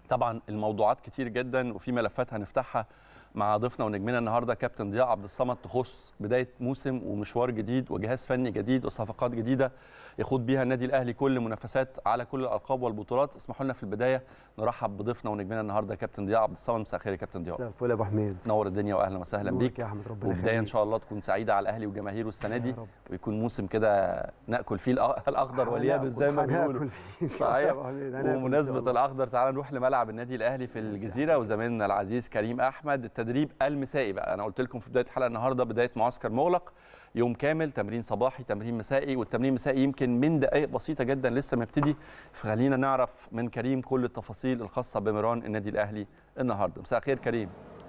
طبعا الموضوعات كتير جدا وفي ملفات هنفتحها مع ضيفنا ونجمنا النهارده كابتن ضياء عبد الصمد تخص بدايه موسم ومشوار جديد وجهاز فني جديد وصفقات جديده يخوض بيها النادي الاهلي كل منافسات على كل الالقاب والبطولات اسمحوا لنا في البدايه نرحب بضيفنا ونجمنا النهارده كابتن ضياء عبد الصمد مساء الخير يا كابتن ضياء مساء الفل يا ابو حميد نور الدنيا واهلا وسهلا نورك بيك يا احمد ربنا وبدايه ان يخليك. شاء الله تكون سعيده على الاهلي وجماهيره السنه دي يا رب. ويكون موسم كده ناكل فيه الأ- الاخضر واليابس زي ما هناكل بيقولوا فيه إن شاء الله يا صحيح أبو حميد، هناكل إن شاء ومناسبة الله. الأخضر تعالى نروح لملعب النادي الأهلي في الجزيرة وزميلنا العزيز كريم أحمد التدريب المسائي بقى أنا قلت لكم في بداية الحلقة النهاردة بداية معسكر مغلق يوم كامل تمرين صباحي تمرين مسائي والتمرين المسائي يمكن من دقائق بسيطة جدا لسه مبتدي فخلينا نعرف من كريم كل التفاصيل الخاصة بمران النادي الأهلي النهاردة مساء الخير كريم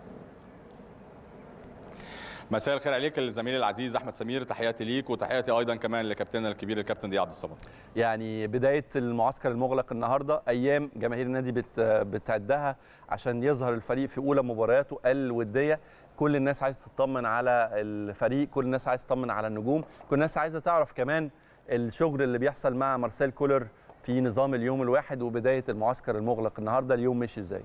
مساء الخير عليك الزميل العزيز احمد سمير تحياتي ليك وتحياتي ايضا كمان لكابتننا الكبير الكابتن ضياء عبد الصمد يعني بدايه المعسكر المغلق النهارده ايام جماهير النادي بت بتعدها عشان يظهر الفريق في اولى مبارياته الوديه كل الناس عايز تطمن على الفريق كل الناس عايز تطمن على النجوم كل الناس عايزه تعرف كمان الشغل اللي بيحصل مع مارسيل كولر في نظام اليوم الواحد وبدايه المعسكر المغلق النهارده اليوم مشي ازاي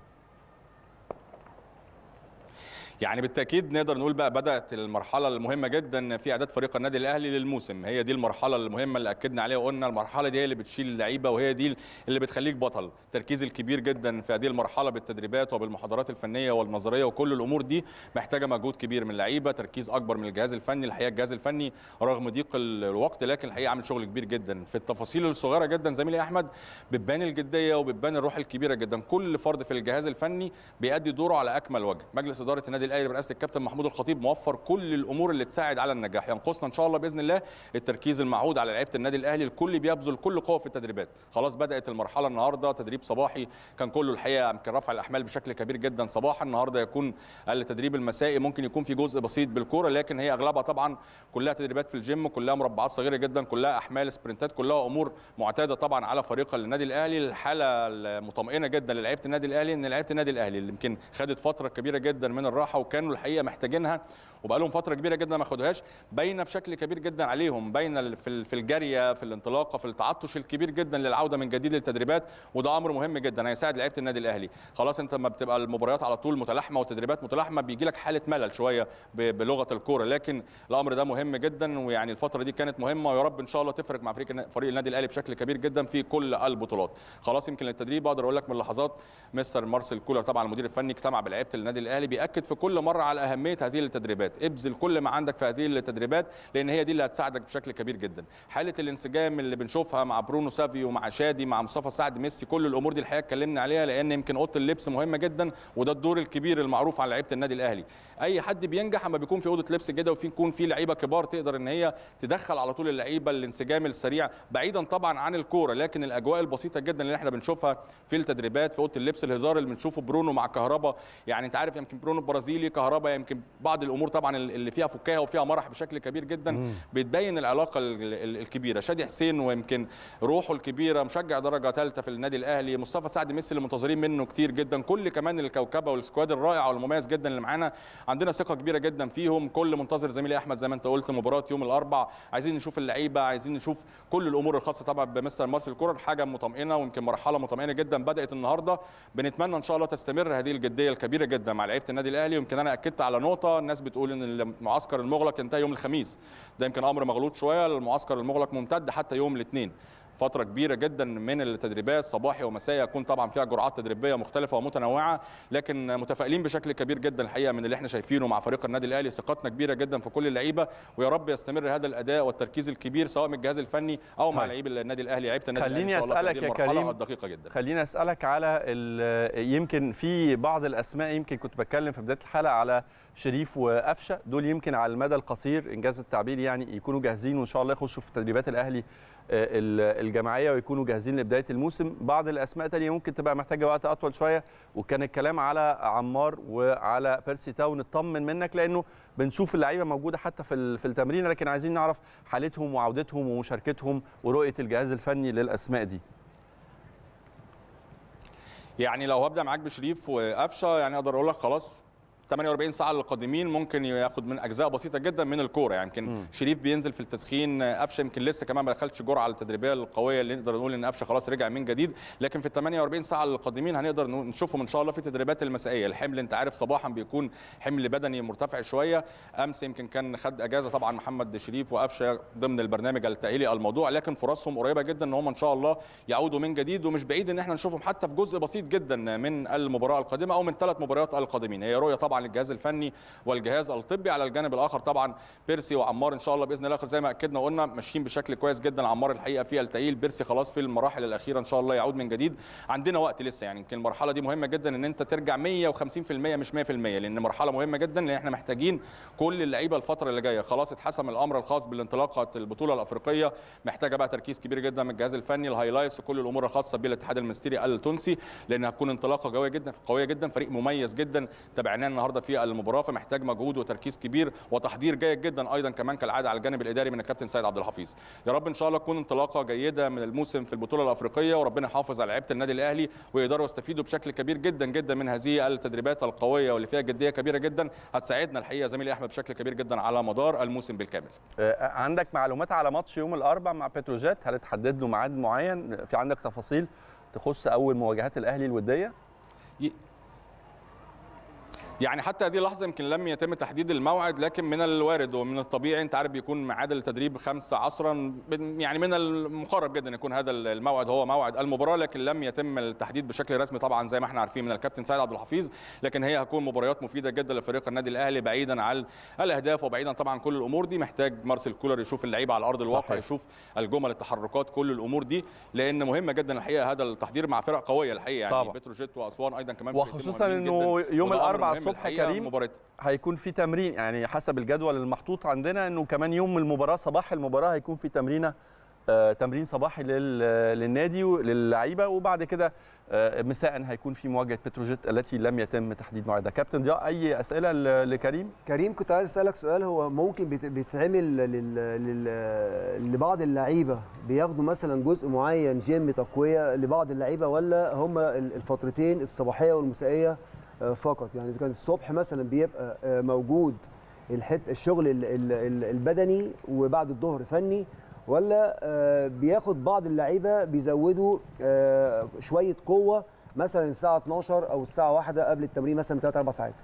يعني بالتاكيد نقدر نقول بقى بدات المرحله المهمه جدا في اعداد فريق النادي الاهلي للموسم هي دي المرحله المهمه اللي اكدنا عليها وقلنا المرحله دي هي اللي بتشيل اللعيبه وهي دي اللي بتخليك بطل التركيز الكبير جدا في هذه المرحله بالتدريبات وبالمحاضرات الفنيه والنظريه وكل الامور دي محتاجه مجهود كبير من اللعيبه تركيز اكبر من الجهاز الفني الحقيقه الجهاز الفني رغم ضيق الوقت لكن الحقيقه عامل شغل كبير جدا في التفاصيل الصغيره جدا زميلي احمد بتبان الجديه وبتبان الروح الكبيره جدا كل فرد في الجهاز الفني بيأدي دوره على اكمل وجه مجلس اداره النادي الاهلي برئاسه الكابتن محمود الخطيب موفر كل الامور اللي تساعد على النجاح ينقصنا ان شاء الله باذن الله التركيز المعهود على لعيبه النادي الاهلي الكل بيبذل كل قوه في التدريبات خلاص بدات المرحله النهارده تدريب صباحي كان كله الحقيقه يمكن رفع الاحمال بشكل كبير جدا صباحا النهارده يكون التدريب المسائي ممكن يكون في جزء بسيط بالكوره لكن هي اغلبها طبعا كلها تدريبات في الجيم كلها مربعات صغيره جدا كلها احمال سبرنتات كلها امور معتاده طبعا على فريق النادي الاهلي الحاله المطمئنه جدا للعيبه النادي الاهلي ان لعيبه النادي الاهلي اللي يمكن خدت فتره كبيره جدا من الراحه وكانوا الحقيقه محتاجينها وبقى لهم فتره كبيره جدا ما خدوهاش باينه بشكل كبير جدا عليهم باينه في ال- في الجاريه في الانطلاقه في التعطش الكبير جدا للعوده من جديد للتدريبات وده امر مهم جدا هيساعد لعيبه النادي الاهلي خلاص انت لما بتبقى المباريات على طول متلاحمه والتدريبات متلاحمه بيجي لك حاله ملل شويه ب- بلغه الكوره لكن الامر ده مهم جدا ويعني الفتره دي كانت مهمه ويا رب ان شاء الله تفرق مع فريق فريق النادي الاهلي بشكل كبير جدا في كل البطولات خلاص يمكن التدريب اقدر اقول لك من لحظات مستر مارسيل كولر طبعا المدير الفني اجتمع بلعيبه النادي الاهلي بياكد في كل مره على اهميه هذه التدريبات ابذل كل ما عندك في هذه التدريبات لان هي دي اللي هتساعدك بشكل كبير جدا حاله الانسجام اللي بنشوفها مع برونو سافيو مع شادي مع مصطفى سعد ميسي كل الامور دي الحقيقه اتكلمنا عليها لان يمكن اوضه اللبس مهمه جدا وده الدور الكبير المعروف عن لعيبه النادي الاهلي اي حد بينجح اما بيكون في اوضه لبس كده وفي يكون في لعيبه كبار تقدر ان هي تدخل على طول اللعيبه الانسجام السريع بعيدا طبعا عن الكوره لكن الاجواء البسيطه جدا اللي احنا بنشوفها في التدريبات في اوضه اللبس الهزار اللي بنشوفه برونو مع كهربا يعني انت عارف يمكن برونو البرازيلي كهربا يمكن بعض الامور طبعا اللي فيها فكاهه وفيها مرح بشكل كبير جدا بتبين العلاقه ال- ال- الكبيره شادي حسين ويمكن روحه الكبيره مشجع درجه ثالثه في النادي الاهلي مصطفى سعد ميسي اللي منتظرين منه كتير جدا كل كمان الكوكبه والسكواد الرائع والمميز جدا اللي معانا عندنا ثقه كبيره جدا فيهم كل منتظر زميلي احمد زي ما انت قلت مباراه يوم الاربع عايزين نشوف اللعيبه عايزين نشوف كل الامور الخاصه طبعا بمستر مارسيل كولر حاجه مطمئنه ويمكن مرحله مطمئنه جدا بدات النهارده بنتمنى ان شاء الله تستمر هذه الجديه الكبيره جدا مع لعيبه النادي الاهلي ويمكن انا اكدت على نقطه الناس بتقول ان المعسكر المغلق ينتهي يوم الخميس ده يمكن امر مغلوط شويه المعسكر المغلق ممتد حتى يوم الاثنين فترة كبيرة جدا من التدريبات صباحي ومسائي يكون طبعا فيها جرعات تدريبية مختلفة ومتنوعة لكن متفائلين بشكل كبير جدا الحقيقة من اللي احنا شايفينه مع فريق النادي الأهلي ثقتنا كبيرة جدا في كل اللعيبة ويا رب يستمر هذا الأداء والتركيز الكبير سواء من الجهاز الفني أو مع طيب. لعيبة النادي الأهلي لعيبة النادي خليني الأهلي إن شاء الله في أسألك هذه يا المرحلة كريم. الدقيقة جدا خليني اسالك على ال- يمكن في بعض الاسماء يمكن كنت بتكلم في بدايه الحلقه على شريف وقفشه دول يمكن على المدى القصير انجاز التعبير يعني يكونوا جاهزين وان شاء الله يخشوا في تدريبات الاهلي آه، ال- الجماعيه ويكونوا جاهزين لبدايه الموسم بعض الاسماء تانية ممكن تبقى محتاجه وقت اطول شويه وكان الكلام على عمار وعلى بيرسي تاو نطمن منك لانه بنشوف اللعيبه موجوده حتى في ال- في التمرين لكن عايزين نعرف حالتهم وعودتهم ومشاركتهم ورؤيه الجهاز الفني للاسماء دي يعني لو هبدا معاك بشريف وقفشه يعني اقدر اقول لك خلاص 48 ساعه للقادمين ممكن ياخد من اجزاء بسيطه جدا من الكوره يعني يمكن مم. شريف بينزل في التسخين قفشه يمكن لسه كمان ما دخلش جرعه التدريبيه القويه اللي نقدر نقول ان قفشه خلاص رجع من جديد لكن في ال 48 ساعه القادمين هنقدر نقول- نشوفهم ان شاء الله في التدريبات المسائيه الحمل انت عارف صباحا بيكون حمل بدني مرتفع شويه امس يمكن كان خد اجازه طبعا محمد شريف وقفشه ضمن البرنامج التاهيلي الموضوع لكن فرصهم قريبه جدا ان هم ان شاء الله يعودوا من جديد ومش بعيد ان احنا نشوفهم حتى في جزء بسيط جدا من المباراه القادمه او من ثلاث مباريات القادمين هي رؤيه طبعا للجهاز الفني والجهاز الطبي على الجانب الاخر طبعا بيرسي وعمار ان شاء الله باذن الله زي ما اكدنا وقلنا ماشيين بشكل كويس جدا عمار الحقيقه في التاهيل بيرسي خلاص في المراحل الاخيره ان شاء الله يعود من جديد عندنا وقت لسه يعني يمكن المرحله دي مهمه جدا ان انت ترجع 150% مش 100% لان مرحله مهمه جدا لان احنا محتاجين كل اللعيبه الفتره اللي جايه خلاص اتحسم الامر الخاص بالانطلاقه البطوله الافريقيه محتاجه بقى تركيز كبير جدا من الجهاز الفني الهايلايتس وكل الامور الخاصه بالاتحاد المنستيري التونسي لان هتكون انطلاقه قويه جدا قويه جدا فريق مميز جدا تابعناه النهارده في المباراه فمحتاج مجهود وتركيز كبير وتحضير جيد جدا ايضا كمان كالعاده على الجانب الاداري من الكابتن سيد عبد الحفيظ يا رب ان شاء الله تكون انطلاقه جيده من الموسم في البطوله الافريقيه وربنا يحافظ على لعيبه النادي الاهلي ويقدروا يستفيدوا بشكل كبير جدا جدا من هذه التدريبات القويه واللي فيها جديه كبيره جدا هتساعدنا الحقيقه زميلي احمد بشكل كبير جدا على مدار الموسم بالكامل آه، عندك معلومات على ماتش يوم الاربع مع بتروجيت هل اتحدد له ميعاد معين في عندك تفاصيل تخص اول مواجهات الاهلي الوديه يعني حتى هذه اللحظه يمكن لم يتم تحديد الموعد لكن من الوارد ومن الطبيعي انت عارف بيكون ميعاد التدريب خمسة عصرا بن- يعني من المقرب جدا يكون هذا الموعد هو موعد المباراه لكن لم يتم التحديد بشكل رسمي طبعا زي ما احنا عارفين من الكابتن سيد عبد الحفيظ لكن هي هتكون مباريات مفيده جدا لفريق النادي الاهلي بعيدا عن الاهداف وبعيدا طبعا كل الامور دي محتاج مارسيل كولر يشوف اللعيبه على ارض الواقع صحيح. يشوف الجمل التحركات كل الامور دي لان مهمه جدا الحقيقه هذا التحضير مع فرق قويه الحقيقه يعني طبعاً. بتروجيت واسوان ايضا كمان فرقتين وخصوصا مهمين انه جداً. يوم وده أمر الاربعاء مهم الصبح الحقيقة كريم مباراة هيكون في تمرين يعني حسب الجدول المحطوط عندنا انه كمان يوم المباراه صباح المباراه هيكون في تمرينه آه، تمرين صباحي لل- للنادي وللعيبه وبعد كده آه، مساء هيكون في مواجهه بتروجيت التي لم يتم تحديد موعدها كابتن ضياء اي اسئله ل- لكريم كريم كنت عايز اسالك سؤال هو ممكن بيت- بيتعمل لل... لل... لبعض اللعيبه بياخدوا مثلا جزء معين جيم تقويه لبعض اللعيبه ولا هم الفترتين الصباحيه والمسائيه آه، فقط يعني اذا كان الصبح مثلا بيبقى آه، موجود الحت الشغل ال- ال- ال- البدني وبعد الظهر فني ولا آه، بياخد بعض اللعيبه بيزودوا آه، شويه قوه مثلا الساعه 12 او الساعه 1 قبل التمرين مثلا 3 4 ساعات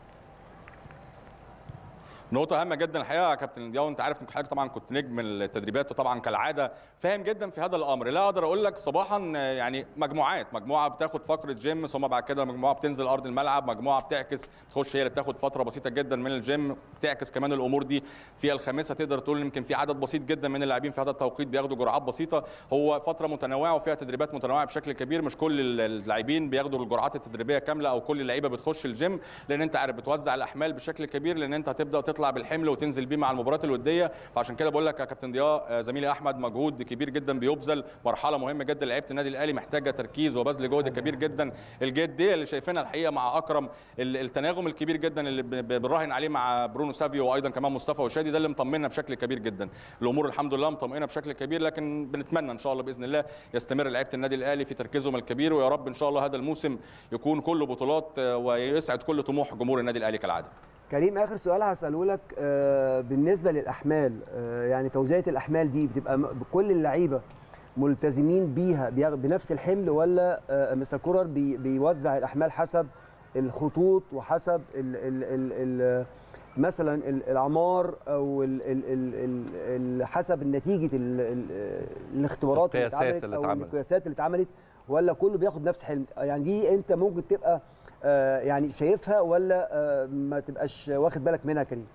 نقطة هامة جدا الحقيقة يا كابتن دياو انت عارف انك حضرتك طبعا كنت نجم التدريبات وطبعا كالعادة فاهم جدا في هذا الامر لا اقدر اقول لك صباحا آه، يعني مجموعات مجموعة بتاخد فقرة جيم ثم بعد كده مجموعة بتنزل ارض الملعب مجموعة بتعكس تخش هي اللي بتاخد فترة بسيطة جدا من الجيم بتعكس كمان الامور دي في الخامسة تقدر تقول يمكن في عدد بسيط جدا من اللاعبين في هذا التوقيت بياخدوا جرعات بسيطة هو فترة متنوعة وفيها تدريبات متنوعة بشكل كبير مش كل اللاعبين بياخدوا الجرعات التدريبية كاملة او كل اللعيبة بتخش الجيم لان انت عارف بتوزع الاحمال بشكل كبير لان انت هتبدا تطلع بالحمل وتنزل بيه مع المباريات الوديه فعشان كده بقول لك يا كابتن ضياء آه، زميلي احمد مجهود كبير جدا بيبذل مرحله مهمه جدا لعيبه النادي الاهلي محتاجه تركيز وبذل جهد كبير جدا الجديه اللي شايفينها الحقيقه مع اكرم ال- التناغم الكبير جدا اللي ب- ب- بنراهن عليه مع برونو سافيو وايضا كمان مصطفى وشادي ده اللي مطمنا بشكل كبير جدا الامور الحمد لله مطمئنه بشكل كبير لكن بنتمنى ان شاء الله باذن الله يستمر لعيبه النادي الاهلي في تركيزهم الكبير ويا رب ان شاء الله هذا الموسم يكون كله بطولات آه، ويسعد كل طموح جمهور النادي الاهلي كالعاده كريم اخر سؤال هساله لك آه، بالنسبه للاحمال آه، يعني توزيعه الاحمال دي بتبقى م- كل اللعيبه ملتزمين بيها بياخ- بنفس الحمل ولا آه، مستر كولر بي- بيوزع الاحمال حسب الخطوط وحسب ال ال ال ال مثلا ال- الاعمار او ال ال ال ال حسب نتيجه ال ال الاختبارات اللي القياسات اتعملت اللي او اتعملت. القياسات اللي اتعملت ولا كله بياخد نفس حلم يعني دي انت ممكن تبقى آه، يعني شايفها ولا آه، ما تبقاش واخد بالك منها كريم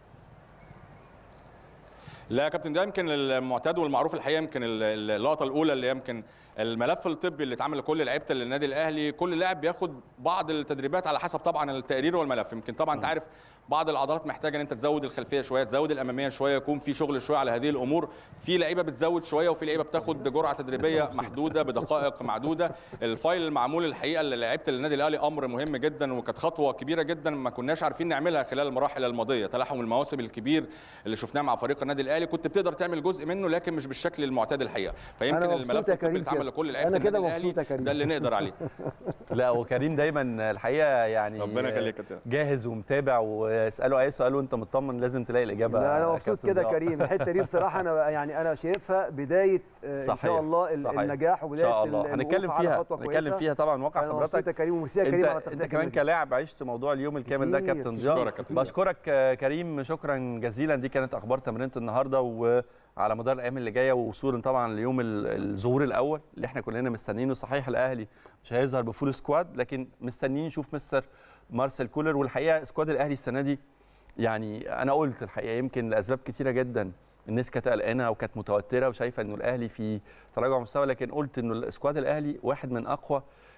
لا يا كابتن ده يمكن المعتاد والمعروف الحقيقه يمكن ال- ال- اللقطه الاولى اللي يمكن الملف الطبي اللي اتعمل لكل لعيبه النادي الاهلي كل لاعب بياخد بعض التدريبات على حسب طبعا التقرير والملف يمكن طبعا انت عارف بعض العضلات محتاجه ان انت تزود الخلفيه شويه تزود الاماميه شويه يكون في شغل شويه على هذه الامور في لعيبه بتزود شويه وفي لعيبه بتاخد جرعه تدريبيه محدوده بدقائق معدوده الفايل المعمول الحقيقه اللي لعيبه النادي الاهلي امر مهم جدا وكانت خطوه كبيره جدا ما كناش عارفين نعملها خلال المراحل الماضيه تلاحم المواسم الكبير اللي شفناه مع فريق النادي الاهلي كنت بتقدر تعمل جزء منه لكن مش بالشكل المعتاد الحقيقه فيمكن أنا مبسوط الملف يا الطبي كريم اللي اتعمل ولا كل لعيبه أنا كده النادي الأهلي، مبسوط يا كريم. ده اللي نقدر عليه لا وكريم دايما الحقيقه يعني ربنا يخليك يا كابتن. جاهز ومتابع واساله اي سؤال وانت مطمن لازم تلاقي الاجابه لا انا يا مبسوط كابتن كده ضياء. كريم الحته دي بصراحه انا يعني انا شايفها بدايه آه، ان صحيح، شاء الله ال- صحيح. النجاح ان وبدايه شاء الله ال- هنتكلم الوقوف على فيها خطوة هنتكلم كويسة. فيها طبعا من واقع انا مبسوط يا خبرتك كريم وميرسي يا كريم على انت, التغطيه انت كمان الجميلة دي. كلاعب عشت موضوع اليوم الكامل ده كتير، كابتن كتير. ضياء أشكرك يا كابتن. بشكرك آه، كريم شكرا جزيلا دي كانت اخبار تمرينه النهارده وعلى مدار الايام اللي جايه ووصولا طبعا ليوم ال- الظهور الاول اللي احنا كلنا مستنيينه صحيح الاهلي مش هيظهر بفول سكواد لكن مستنيين نشوف مستر مارسيل كولر والحقيقه سكواد الاهلي السنه دي يعني انا قلت الحقيقه يمكن لاسباب كتيره جدا الناس كانت قلقانه وكانت متوتره وشايفه انه الاهلي في تراجع مستوى لكن قلت انه السكواد الاهلي واحد من اقوى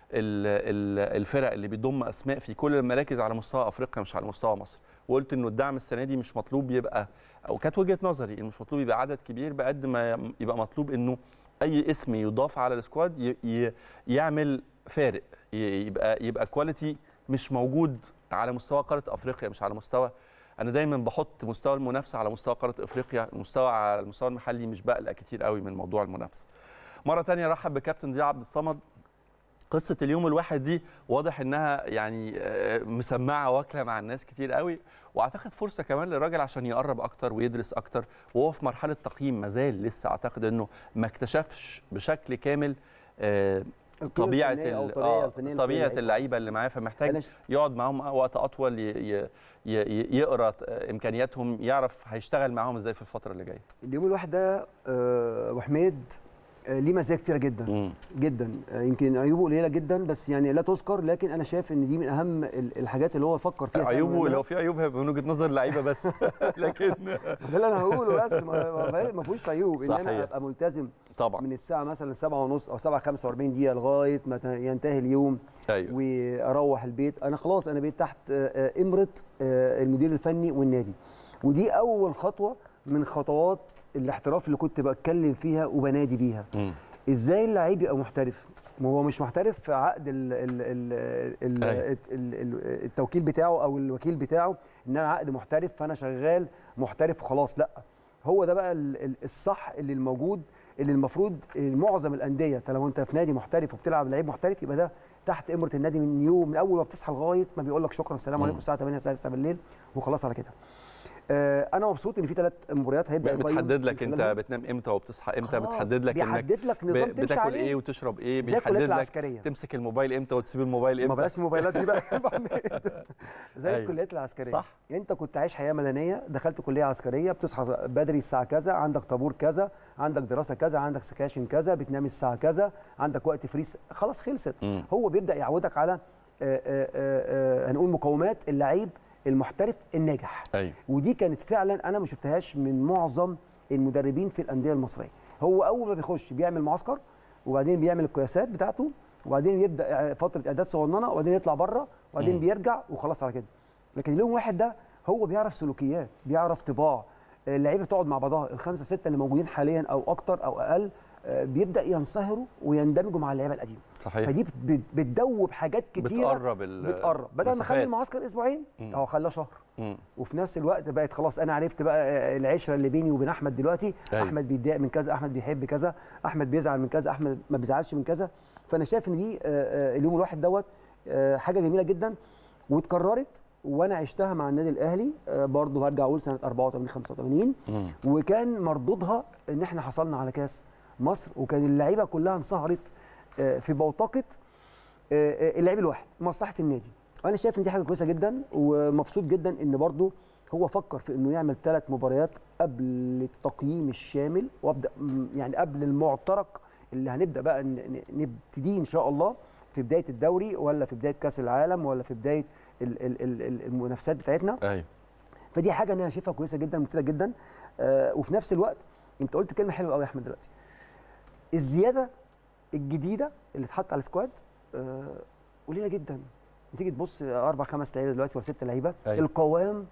ال- ال- الفرق اللي بيضم اسماء في كل المراكز على مستوى افريقيا مش على مستوى مصر وقلت انه الدعم السنه دي مش مطلوب يبقى او كانت وجهه نظري انه مش مطلوب يبقى عدد كبير بقد ما يبقى مطلوب انه اي اسم يضاف على السكواد ي- ي- يعمل فارق ي- يبقى يبقى كواليتي مش موجود على مستوى قاره افريقيا مش على مستوى انا دايما بحط مستوى المنافسه على مستوى قاره افريقيا المستوى على المستوى المحلي مش بقلق كتير قوي من موضوع المنافسه مره تانية رحب بكابتن ضياء عبد الصمد قصه اليوم الواحد دي واضح انها يعني آه، مسمعه واكله مع الناس كتير قوي واعتقد فرصه كمان للراجل عشان يقرب اكتر ويدرس اكتر وهو في مرحله تقييم مازال لسه اعتقد انه ما اكتشفش بشكل كامل آه، القيمة طبيعه الفنية أو ال- الطريقة آه، الفنية طبيعه للعيبة. اللعيبه اللي معاه فمحتاج أنا ش- يقعد معاهم وقت اطول ي- ي- ي- يقرا امكانياتهم يعرف هيشتغل معاهم ازاي في الفتره اللي جايه اليوم الواحد ده آه، ابو حميد آه، ليه مزايا كتيره جدا جدا آه، يمكن عيوبه قليله جدا بس يعني لا تذكر لكن انا شايف ان دي من اهم ال- الحاجات اللي هو فكر فيها فعلاً عيوبه ويعملها. لو في عيوب هيبقى من وجهه نظر اللعيبه بس لكن ده اللي انا هقوله بس ما- ما ما فيهوش عيوب ان صحيح. انا ابقى ملتزم طبعا من الساعه مثلا 7 ونص او 7 45 دقيقه لغايه ما ت- ينتهي اليوم ايوه واروح البيت انا خلاص انا بقيت تحت آه، آه، امره آه، المدير الفني والنادي ودي اول خطوه من خطوات الاحتراف اللي كنت بتكلم فيها وبنادي بيها مم. ازاي اللعيب يبقى محترف ما هو مش محترف في عقد ال ال ال ال أيوة. ال ال التوكيل بتاعه او الوكيل بتاعه ان انا عقد محترف فانا شغال محترف وخلاص لا هو ده بقى ال- ال- الصح اللي الموجود اللي المفروض معظم الانديه انت لو انت في نادي محترف وبتلعب لعيب محترف يبقى ده تحت امره النادي من يوم من اول ما بتصحى لغايه ما بيقول لك شكرا السلام عليكم الساعه 8 الساعه 9 بالليل وخلاص على كده آه انا مبسوط ان في ثلاث مباريات هيبدا يقيم بتحدد من لك انت خلالهم. بتنام امتى وبتصحى امتى خلاص، بتحدد لك انك بيحدد لك نظام ب- تمشي بتاكل عليه. ايه وتشرب ايه زي الكليات بيحدد لك العسكريه تمسك الموبايل امتى وتسيب الموبايل امتى ما بلاش الموبايلات دي بقى يا أبو حميد. زي أيوة. الكليات العسكريه صح. انت كنت عايش حياه مدنيه دخلت كليه عسكريه بتصحى بدري الساعه كذا عندك طابور كذا عندك دراسه كذا عندك سكاشن كذا بتنام الساعه كذا عندك وقت فريس خلاص خلصت مم. هو بيبدا يعودك على آه، آه، آه، آه، هنقول مقومات اللعيب المحترف الناجح ايوه ودي كانت فعلا انا ما شفتهاش من معظم المدربين في الانديه المصريه هو اول ما بيخش بيعمل معسكر وبعدين بيعمل القياسات بتاعته وبعدين يبدا فتره اعداد صغننه وبعدين يطلع بره وبعدين مم. بيرجع وخلاص على كده لكن اليوم واحد ده هو بيعرف سلوكيات بيعرف طباع اللعيبه بتقعد مع بعضها الخمسه سته اللي موجودين حاليا او اكتر او اقل آه، بيبدا ينصهروا ويندمجوا مع اللعيبه القديمه صحيح فدي بت- بتدوب حاجات كتيره بتقرب ال- بتقرب بدل ما اخلي المسافات. المعسكر اسبوعين مم. هو خلاه شهر مم. وفي نفس الوقت بقت خلاص انا عرفت بقى العشره اللي بيني وبين احمد دلوقتي أيوة. احمد بيتضايق من كذا احمد بيحب كذا احمد بيزعل من كذا احمد ما بيزعلش من كذا فانا شايف ان دي آه، آه، اليوم الواحد دوت آه، حاجه جميله جدا واتكررت وانا عشتها مع النادي الاهلي آه، برضه هرجع اقول سنه 84 85 مم. وكان مردودها ان احنا حصلنا على كاس مصر وكان اللعيبه كلها انصهرت آه، في بوتقه آه، آه، اللعيب الواحد مصلحه النادي وانا شايف ان دي حاجه كويسه جدا ومبسوط جدا ان برضه هو فكر في انه يعمل ثلاث مباريات قبل التقييم الشامل وابدا م- يعني قبل المعترك اللي هنبدا بقى ن- ن- نبتديه ان شاء الله في بدايه الدوري ولا في بدايه كاس العالم ولا في بدايه ال- ال- ال- ال- المنافسات بتاعتنا ايوه فدي حاجه انا شايفها كويسه جدا مفيده جدا آه وفي نفس الوقت انت قلت كلمه حلوه قوي يا احمد دلوقتي الزياده الجديده اللي اتحط على السكواد آه قليله جدا تيجي تبص اربع خمس لعيبه دلوقتي ولا ست لعيبه أيوة. القوام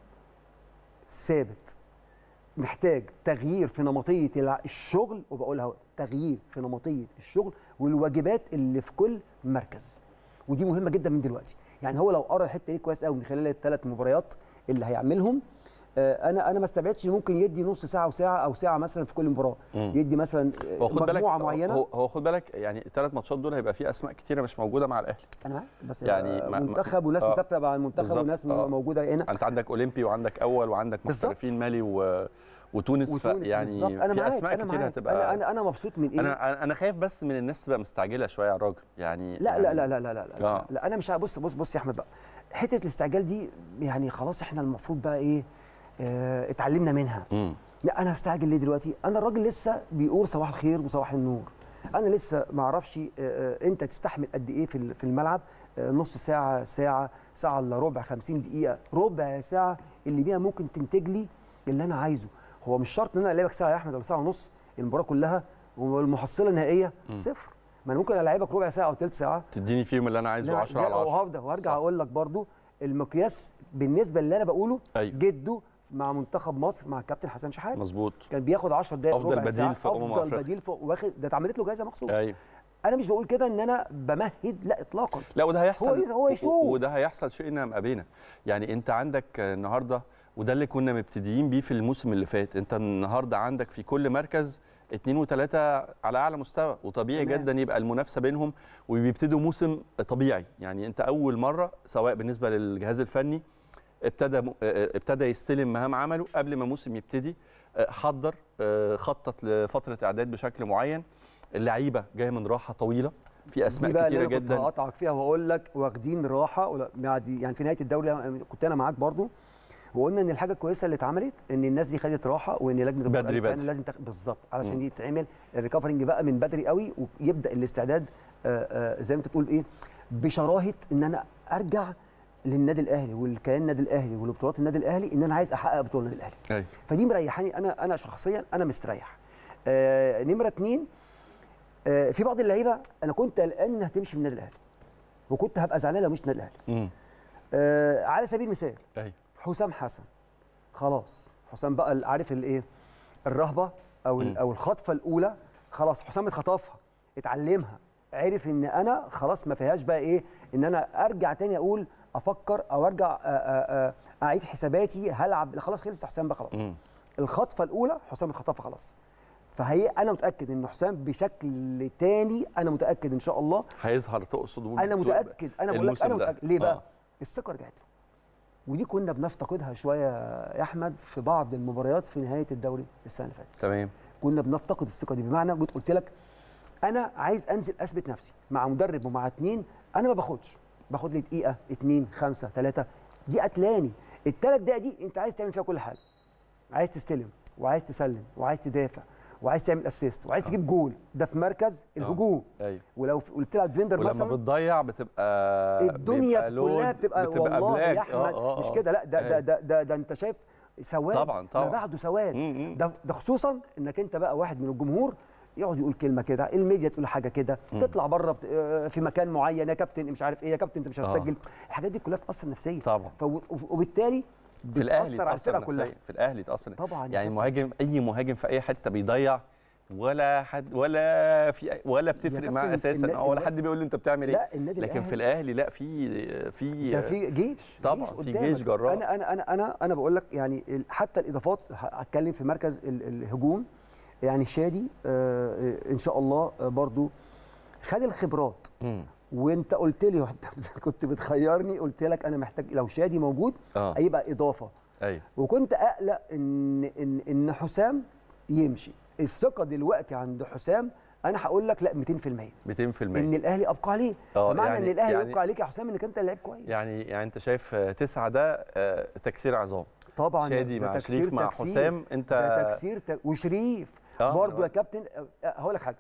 ثابت محتاج تغيير في نمطيه الع- الشغل وبقولها أهو، تغيير في نمطيه الشغل والواجبات اللي في كل مركز ودي مهمه جدا من دلوقتي يعني هو لو قرا الحته دي كويس قوي من خلال الثلاث مباريات اللي هيعملهم آه، انا انا ما استبعدش ممكن يدي نص ساعه وساعه او ساعه مثلا في كل مباراه مم. يدي مثلا آه، هو خد بالك مجموعه معينه هو, هو خد بالك يعني الثلاث ماتشات دول هيبقى فيه اسماء كتيره مش موجوده مع الاهلي انا معاك بس يعني يعني ما- ما- منتخب وناس آه، مسافره مع المنتخب بالظبط، وناس آه. موجوده هنا انت عندك اولمبي وعندك اول وعندك بالظبط. محترفين مالي و... وتونس, وتونس يعني بالظبط انا في معاك اسماء انا كتير معاك هتبقى انا انا انا مبسوط من ايه انا انا خايف بس من الناس تبقى مستعجله شويه على الراجل يعني لا يعني لا لا لا لا لا, لا, آه. لا انا مش ه- بص بص بص يا احمد بقى حته الاستعجال دي يعني خلاص احنا المفروض بقى ايه اه اتعلمنا منها مم. لا انا هستعجل ليه دلوقتي انا الراجل لسه بيقول صباح الخير وصباح النور انا لسه ما اعرفش آه، آه، انت تستحمل قد ايه في ال- في الملعب آه، نص ساعه ساعه ساعه الا ربع 50 دقيقه ربع ساعه اللي بيها ممكن تنتج لي اللي انا عايزه هو مش شرط ان انا العبك ساعه يا احمد ولا ساعه ونص المباراه كلها والمحصله النهائيه صفر ما انا ممكن العبك ربع ساعه او ثلث ساعه تديني فيهم اللي انا عايزه لا، 10 زي- على 10 وهفضل وهرجع صح. اقول لك برضو المقياس بالنسبه اللي انا بقوله أيوة. جده مع منتخب مصر مع الكابتن حسن شحاته مظبوط كان بياخد 10 دقائق أفضل ربع بديل ساعة في أمم افضل أفريقيا. بديل في واخد ده اتعملت له جائزه مخصوص ايوه انا مش بقول كده ان انا بمهد لا اطلاقا لا وده هيحصل هو- هو و- يشوف. وده هيحصل شئنا ام ابينا يعني انت عندك النهارده وده اللي كنا مبتدئين بيه في الموسم اللي فات انت النهارده عندك في كل مركز اتنين وتلاته على اعلى مستوى وطبيعي تمام. جدا يبقى المنافسه بينهم وبيبتدوا موسم طبيعي يعني انت اول مره سواء بالنسبه للجهاز الفني ابتدى م- اه- ابتدى يستلم مهام عمله قبل ما الموسم يبتدي اه، حضر اه، خطط لفتره اعداد بشكل معين اللعيبه جايه من راحه طويله في اسماء دي بقى كتيره اللي أنا جدا كنت هقطعك فيها واقول لك واخدين راحه ولا بعد يعني في نهايه الدوري كنت انا معاك برضو وقلنا ان الحاجه الكويسه اللي اتعملت ان الناس دي خدت راحه وان لجنه الكرة بدري الفنية بدري. لازم تاخد بالظبط علشان دي يتعمل الريكفرنج بقى من بدري قوي ويبدا الاستعداد آه، آه، زي ما انت بتقول ايه بشراهه ان انا ارجع للنادي الاهلي والكيان النادي الاهلي ولبطولات النادي الاهلي ان انا عايز احقق بطوله النادي الاهلي ايوه فدي مريحاني انا انا شخصيا انا مستريح آه نمره اتنين آه في بعض اللعيبه انا كنت قلقان انها تمشي من النادي الاهلي وكنت هبقى زعلان لو مش النادي الاهلي امم آه على سبيل المثال ايوه حسام حسن خلاص حسام بقى ال- عارف الايه الرهبه او ال- مم. او الخطفه الاولى خلاص حسام اتخطفها اتعلمها عرف ان انا خلاص ما فيهاش بقى ايه ان انا ارجع تاني اقول افكر او ارجع آ- آ- آ- اعيد حساباتي هلعب خلاص خلص حسام بقى خلاص مم. الخطفه الاولى حسام اتخطفها خلاص فهي انا متاكد ان حسام بشكل تاني انا متاكد ان شاء الله هيظهر تقصد وجود- انا متاكد انا بقول لك الموسم انا ده. متاكد ليه بقى آه. الثقه رجعت له ودي كنا بنفتقدها شويه يا احمد في بعض المباريات في نهايه الدوري السنه اللي فاتت تمام كنا بنفتقد الثقه دي بمعنى جيت قلت لك انا عايز انزل اثبت نفسي مع مدرب ومع اتنين انا ما باخدش باخد لي دقيقه اتنين خمسه ثلاثه دي قتلاني الثلاث دقايق دي انت عايز تعمل فيها كل حاجه عايز تستلم وعايز تسلم وعايز تدافع وعايز تعمل اسيست وعايز تجيب جول ده في مركز الهجوم ايوه ولو قلت لك فيندر ولما مثلا بتضيع بتبقى الدنيا بيبقى لود، كلها بتبقى, والله بلاك. يا احمد آه، آه، مش آه. كده لا ده ده أيوة. ده, ده, ده انت شايف سواد طبعاً، طبعاً. ما بعده سواد مم، مم. ده ده خصوصا انك انت بقى واحد من الجمهور يقعد يقول كلمه كده الميديا تقول حاجه كده تطلع بره بت- آه، في مكان معين يا كابتن مش عارف ايه يا كابتن انت مش آه. هتسجل الحاجات دي كلها بتاثر نفسيا طبعا فو- وبالتالي في الاهلي بتاثر على تاثر الفرقه كلها نفسيا في الاهلي تاثر طبعاً يا يعني كابتن. المهاجم اي مهاجم في اي حته بيضيع ولا حد ولا في ولا بتفرق كابتن معاه اساسا النا- أو ولا النا- حد بيقول له انت بتعمل ايه لا النادي لكن في الأهلي- الاهلي لا في في ده في جيش طبعاً، جيش في قدامك. جيش جراء. انا انا انا انا انا بقول لك يعني ال- حتى الاضافات ه- هتكلم في مركز ال- الهجوم يعني شادي آه، آه، ان شاء الله آه، برضو خد الخبرات مم. وانت قلت لي وانت كنت بتخيرني قلت لك انا محتاج لو شادي موجود اه هيبقى اضافه ايوه وكنت اقلق ان ان ان حسام يمشي الثقه دلوقتي عند حسام انا هقول لك لا 200% 200% ان الاهلي ابقى عليه آه، فمعنى يعني- ان الاهلي يعني- يبقى عليك يا حسام انك انت لعيب كويس يعني يعني انت شايف آه، تسعه ده آه، تكسير عظام طبعا شادي ده مع تكسير شريف مع تكسير. حسام انت ده تكسير تك... وشريف آه، برضو أنا يا كابتن أه، هقول لك حاجه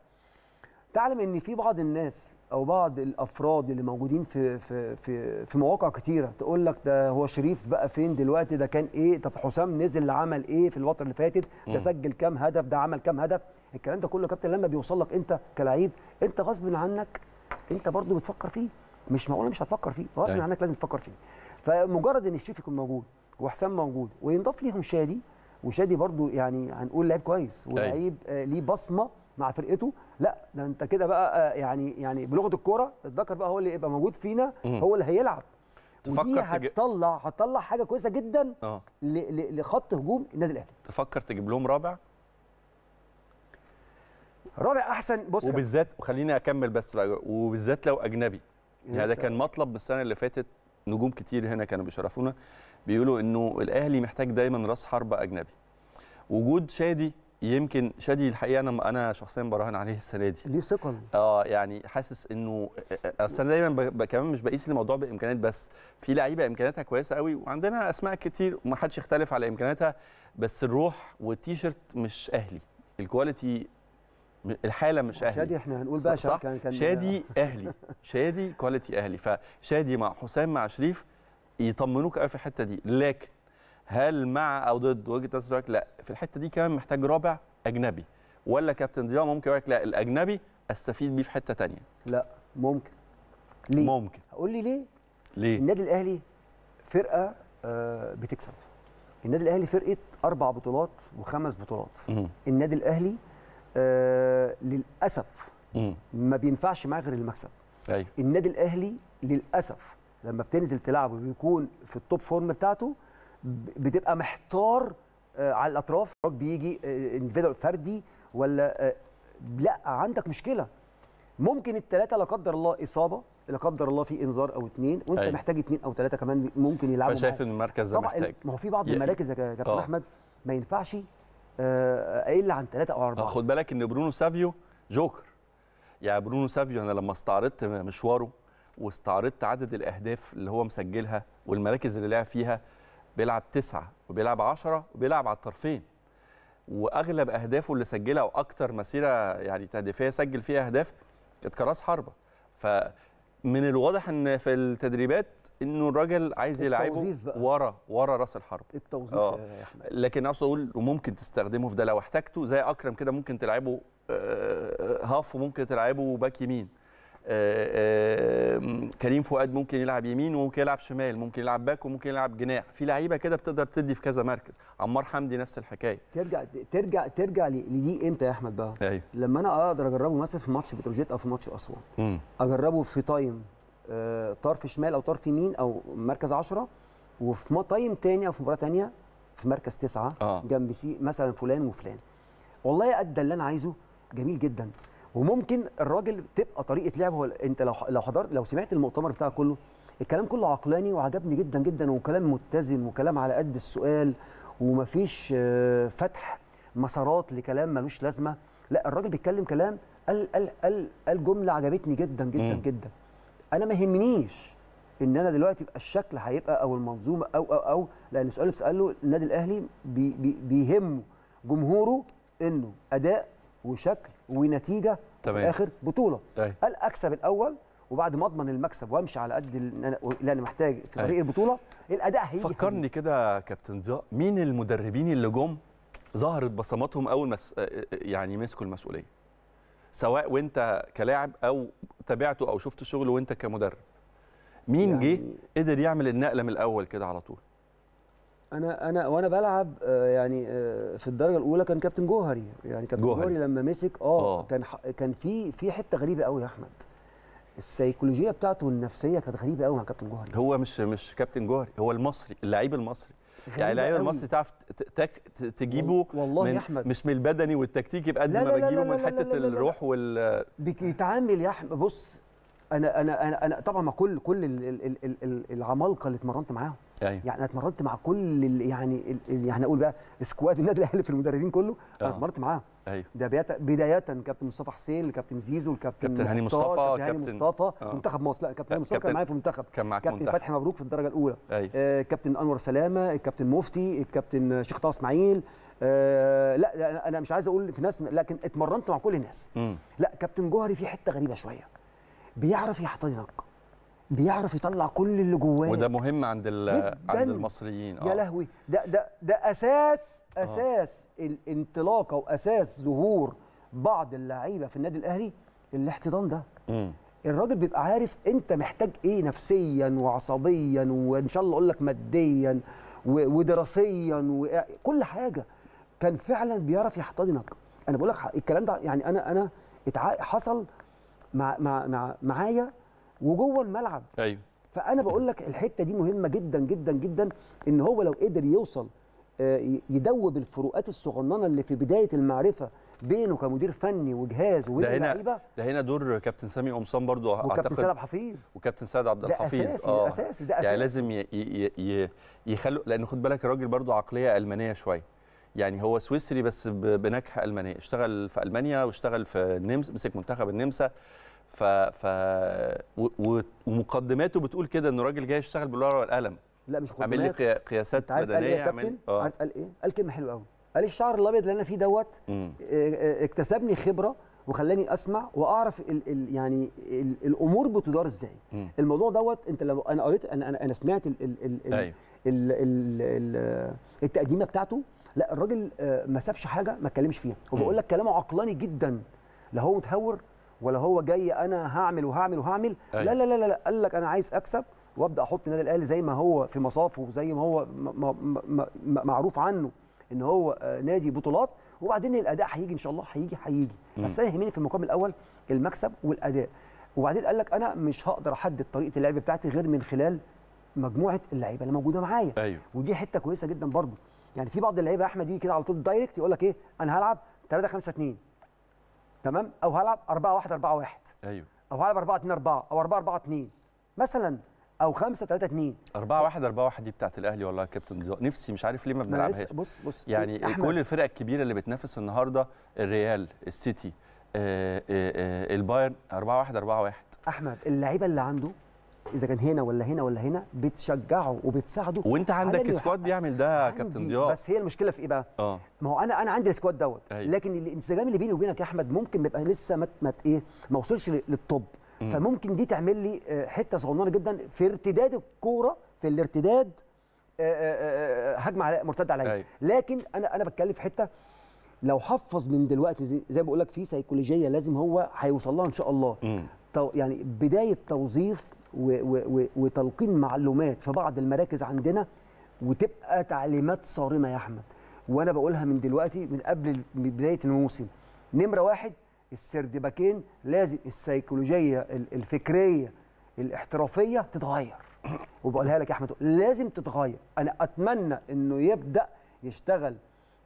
تعلم ان في بعض الناس او بعض الافراد اللي موجودين في في في في مواقع كتيره تقول لك ده هو شريف بقى فين دلوقتي ده كان ايه طب حسام نزل عمل ايه في الفتره اللي فاتت ده سجل كام هدف ده عمل كام هدف الكلام ده كله يا كابتن لما بيوصل لك انت كلعيب انت غصب عنك انت برضو بتفكر فيه مش معقوله مش هتفكر فيه غصب أيوة. عنك لازم تفكر فيه فمجرد ان الشريف يكون موجود وحسام موجود وينضاف ليهم شادي وشادي برضو يعني هنقول لعيب كويس ولعيب آه، ليه بصمه مع فرقته لا ده انت كده بقى آه، يعني يعني بلغه الكوره الذكر بقى هو اللي يبقى موجود فينا مم. هو اللي هيلعب ودي تفكر تج... هتطلع هتطلع حاجه كويسه جدا اه ل- ل- لخط هجوم النادي الاهلي تفكر تجيب لهم رابع رابع احسن بص وبالذات وخليني اكمل بس بقى وبالذات لو اجنبي يعني ده لسه- كان مطلب من السنه اللي فاتت نجوم كتير هنا كانوا بيشرفونا بيقولوا انه الاهلي محتاج دايما راس حربه اجنبي وجود شادي يمكن شادي الحقيقه انا انا شخصيا براهن عليه السنه دي ليه ثقل اه يعني حاسس انه اصل انا دايما ب... ب... كمان مش بقيس الموضوع بامكانيات بس في لعيبه امكانياتها كويسه قوي وعندنا اسماء كتير وما حدش يختلف على امكانياتها بس الروح والتيشيرت مش اهلي الكواليتي م- الحاله مش اهلي شادي احنا هنقول بقى صح كان كان شادي اهلي شادي كواليتي اهلي فشادي مع حسام مع شريف يطمنوك قوي في الحته دي لكن هل مع او ضد وجهه نظر حضرتك؟ لا في الحته دي كمان محتاج رابع اجنبي ولا كابتن ضياء ممكن يقول لك لا الاجنبي استفيد بيه في حته تانية لا ممكن ليه ممكن قول لي ليه ليه النادي الاهلي فرقه آه، بتكسب النادي الاهلي فرقه اربع بطولات وخمس بطولات مم. النادي الاهلي آه، للاسف مم. ما بينفعش معاه غير المكسب ايوه النادي الاهلي للاسف لما بتنزل تلعبه بيكون في التوب فورم بتاعته ب- بتبقى محتار آه، على الاطراف بيجي اندفيدوال فردي ولا آه، لا عندك مشكله ممكن الثلاثه لا قدر الله اصابه لا قدر الله في انذار او اثنين وانت أيوة. محتاج اثنين او ثلاثه كمان ممكن يلعبوا فشايف معاك. ان المركز ده طبعا محتاج ما هو في بعض ي- المراكز يا كابتن آه. احمد ما ينفعش آه، اقل عن ثلاثه او آه، اربعه خد بالك ان برونو سافيو جوكر يعني برونو سافيو انا لما استعرضت مشواره واستعرضت عدد الاهداف اللي هو مسجلها والمراكز اللي لعب فيها بيلعب تسعة وبيلعب عشرة وبيلعب على الطرفين واغلب اهدافه اللي سجلها واكتر مسيره يعني تهديفيه سجل فيها اهداف كانت كراس حربه فمن الواضح ان في التدريبات انه الراجل عايز يلعبه التوظيف بقى. ورا ورا راس الحرب التوظيف آه. يا احمد لكن اقصد اقول وممكن تستخدمه في ده لو احتاجته زي اكرم كده ممكن تلعبه آه، هاف وممكن تلعبه باك يمين آه، آه، كريم فؤاد ممكن يلعب يمين وممكن يلعب شمال ممكن يلعب باك وممكن يلعب جناح في لعيبه كده بتقدر تدي في كذا مركز عمار حمدي نفس الحكايه ترجع ترجع ترجع ل- لدي امتى يا احمد بقى ايوه لما انا اقدر اجربه مثلا في ماتش بتروجيت او في ماتش اسوان امم اجربه في تايم آه، طرف شمال او طرف يمين او مركز 10 وفي ما- تايم تاني او في مباراه تانيه في مركز تسعه آه. جنب سي مثلا فلان وفلان والله ادى اللي انا عايزه جميل جدا وممكن الراجل تبقى طريقه لعبه هو انت لو لو حضرت لو سمعت المؤتمر بتاعه كله الكلام كله عقلاني وعجبني جدا جدا وكلام متزن وكلام على قد السؤال ومفيش آه، فتح مسارات لكلام ملوش لازمه لا الراجل بيتكلم كلام قال قال قال قال جمله عجبتني جدا جدا مم. جدا انا ما يهمنيش ان انا دلوقتي يبقى الشكل هيبقى او المنظومه او او او لان السؤال اللي بتساله النادي الاهلي بي بي بيهمه جمهوره انه اداء وشكل ونتيجه وفي تمام. الاخر بطوله أيوة. قال اكسب الاول وبعد ما اضمن المكسب وامشي على قد اللي انا اللي انا محتاج في طريق أيوة. البطوله الاداء هيجي فكرني كده يا كابتن ضياء مين المدربين اللي جم ظهرت بصماتهم اول مس... يعني مسكوا المسؤوليه سواء وانت كلاعب او تابعته او شفت شغله وانت كمدرب مين يعني- جه قدر يعمل النقله من الاول كده على طول انا انا وانا بلعب آه، يعني آه، في الدرجه الاولى كان كابتن جوهري يعني كابتن جوهري. جوهري, لما مسك اه آه. كان ح- كان في في حته غريبه قوي يا احمد السيكولوجيه بتاعته والنفسيه كانت غريبه قوي مع كابتن جوهري هو مش مش كابتن جوهري هو المصري اللعيب المصري يعني غريبة اللعيب قوي. المصري تعرف ت- تك- ت- تجيبه والله من يا أحمد. مش من البدني والتكتيكي بقد لا ما لا لا بتجيبه لا من لا لا حته لا لا لا. الروح وال بيتعامل يا احمد بص انا انا انا, أنا طبعا مع كل كل ال- ال- ال- ال- ال- العمالقه اللي اتمرنت معاهم ايوه يعني انا اتمرنت مع كل ال- يعني ال- ال- يعني اقول بقى سكواد النادي الاهلي في المدربين كله انا آه. اتمرنت معاهم ايوه ده بدايه بداية كابتن مصطفى حسين الكابتن زيزو الكابتن كابتن هاني مختار، مصطفى، كابتن هاني كابتن- مصطفى آه. منتخب مصر لا كابتن هاني مصطفى كابتن- كان معايا في المنتخب كان معاك كابتن منتخب. فتحي مبروك في الدرجه الاولى ايوه آه كابتن انور سلامه الكابتن مفتي الكابتن شيخ طه اسماعيل آه لا لا، انا مش عايز اقول في ناس لكن اتمرنت مع كل الناس امم لا كابتن جوهري في حته غريبه شويه بيعرف يحتضنك بيعرف يطلع كل اللي جواه وده مهم عند ال- جداً. عند المصريين يا لهوي ده ده ده اساس اساس الانطلاقه واساس ظهور بعض اللعيبه في النادي الاهلي الاحتضان ده امم الراجل بيبقى عارف انت محتاج ايه نفسيا وعصبيا وان شاء الله اقول لك ماديا و- ودراسيا وكل حاجه كان فعلا بيعرف يحتضنك انا بقول لك ح- الكلام ده يعني انا انا اتع- حصل مع مع مع معايا وجوه الملعب ايوه فانا بقول لك الحته دي مهمه جدا جدا جدا ان هو لو قدر يوصل آه، ي- يدوب الفروقات الصغننه اللي في بدايه المعرفه بينه كمدير فني وجهاز وبين ده اللعيبه هنا ده هنا دور كابتن سامي قمصان برضو وكابتن اعتقد سلام حفيظ وكابتن سيد عبد ده الحفيظ أساسي، ده أساسي، ده يعني أساسي. لازم ي- ي- ي- يخلوا لان خد بالك الراجل برضو عقليه المانيه شويه يعني هو سويسري بس ب- بنكهه المانيه اشتغل في المانيا واشتغل في النمسا مسك منتخب النمسا ف ف و- و- ومقدماته بتقول كده انه راجل جاي يشتغل بالورقه والقلم لا مش عامل لي مقدمات. قيا- قياسات انت عارف قال ايه بدنيه يا كابتن عامل- اه عارف قال ايه قال كلمه حلوه قوي قال الشعر الابيض اللي انا فيه دوت مم. اه، اه، اكتسبني خبره وخلاني اسمع واعرف ال ال يعني ال الامور بتدار ازاي مم. الموضوع دوت انت لو انا قريت انا انا, أنا سمعت ال ال ال ال أيوة. ال ال ال التقديمه بتاعته لا الراجل اه، ما سابش حاجه ما اتكلمش فيها وبقول لك كلامه عقلاني جدا لا هو متهور ولا هو جاي انا هعمل وهعمل وهعمل أيوة. لا لا لا لا لا قال لك انا عايز اكسب وابدا احط النادي الاهلي زي ما هو في مصافه وزي ما هو م- م- م- م- معروف عنه ان هو آه، نادي بطولات وبعدين الاداء هيجي ان شاء الله هيجي هيجي بس انا يهمني في المقام الاول المكسب والاداء وبعدين قال لك انا مش هقدر احدد طريقه اللعب بتاعتي غير من خلال مجموعه اللعيبه اللي موجوده معايا ايوه ودي حته كويسه جدا برضو يعني في بعض اللعيبه يا احمد يجي كده على طول دايركت يقول لك ايه انا هلعب 3 5 2 تمام او هلعب 4 1 4 1 ايوه او هلعب 4 2 4 او 4 4 2 مثلا او 5 3 2 4 1 4 1 دي بتاعت الاهلي والله يا كابتن ضياء نفسي مش عارف ليه ما ما أنا بنلعبهاش لسه بص بص يعني أحمد، كل الفرق الكبيره اللي بتنافس النهارده الريال السيتي آه، آه، آه، البايرن 4 1 4 1 احمد اللعيبه اللي عنده اذا كان هنا ولا هنا ولا هنا بتشجعه وبتساعده وانت على عندك إنه سكواد يحقق- بيعمل ده يا عندي، كابتن ضياء بس هي المشكله في ايه بقى؟ اه ما هو انا انا عندي السكواد دوت أيوة. لكن الانسجام اللي بيني وبينك يا احمد ممكن بيبقى لسه ما ما ايه ما وصلش ل- للطب فممكن دي تعمل لي آه، حته صغننه جدا في ارتداد الكوره في الارتداد آه، آه، آه، هجمه على مرتد عليا أيوة. لكن انا انا بتكلم في حته لو حفظ من دلوقتي زي, زي ما بقول لك في سيكولوجيه لازم هو هيوصل لها ان شاء الله مم. تو يعني بدايه توظيف و و و وتلقين معلومات في بعض المراكز عندنا وتبقى تعليمات صارمه يا احمد وانا بقولها من دلوقتي من قبل ال- من بدايه الموسم نمره واحد السردباكين لازم السيكولوجيه ال- الفكريه الاحترافيه تتغير وبقولها لك يا احمد لازم تتغير انا اتمنى انه يبدا يشتغل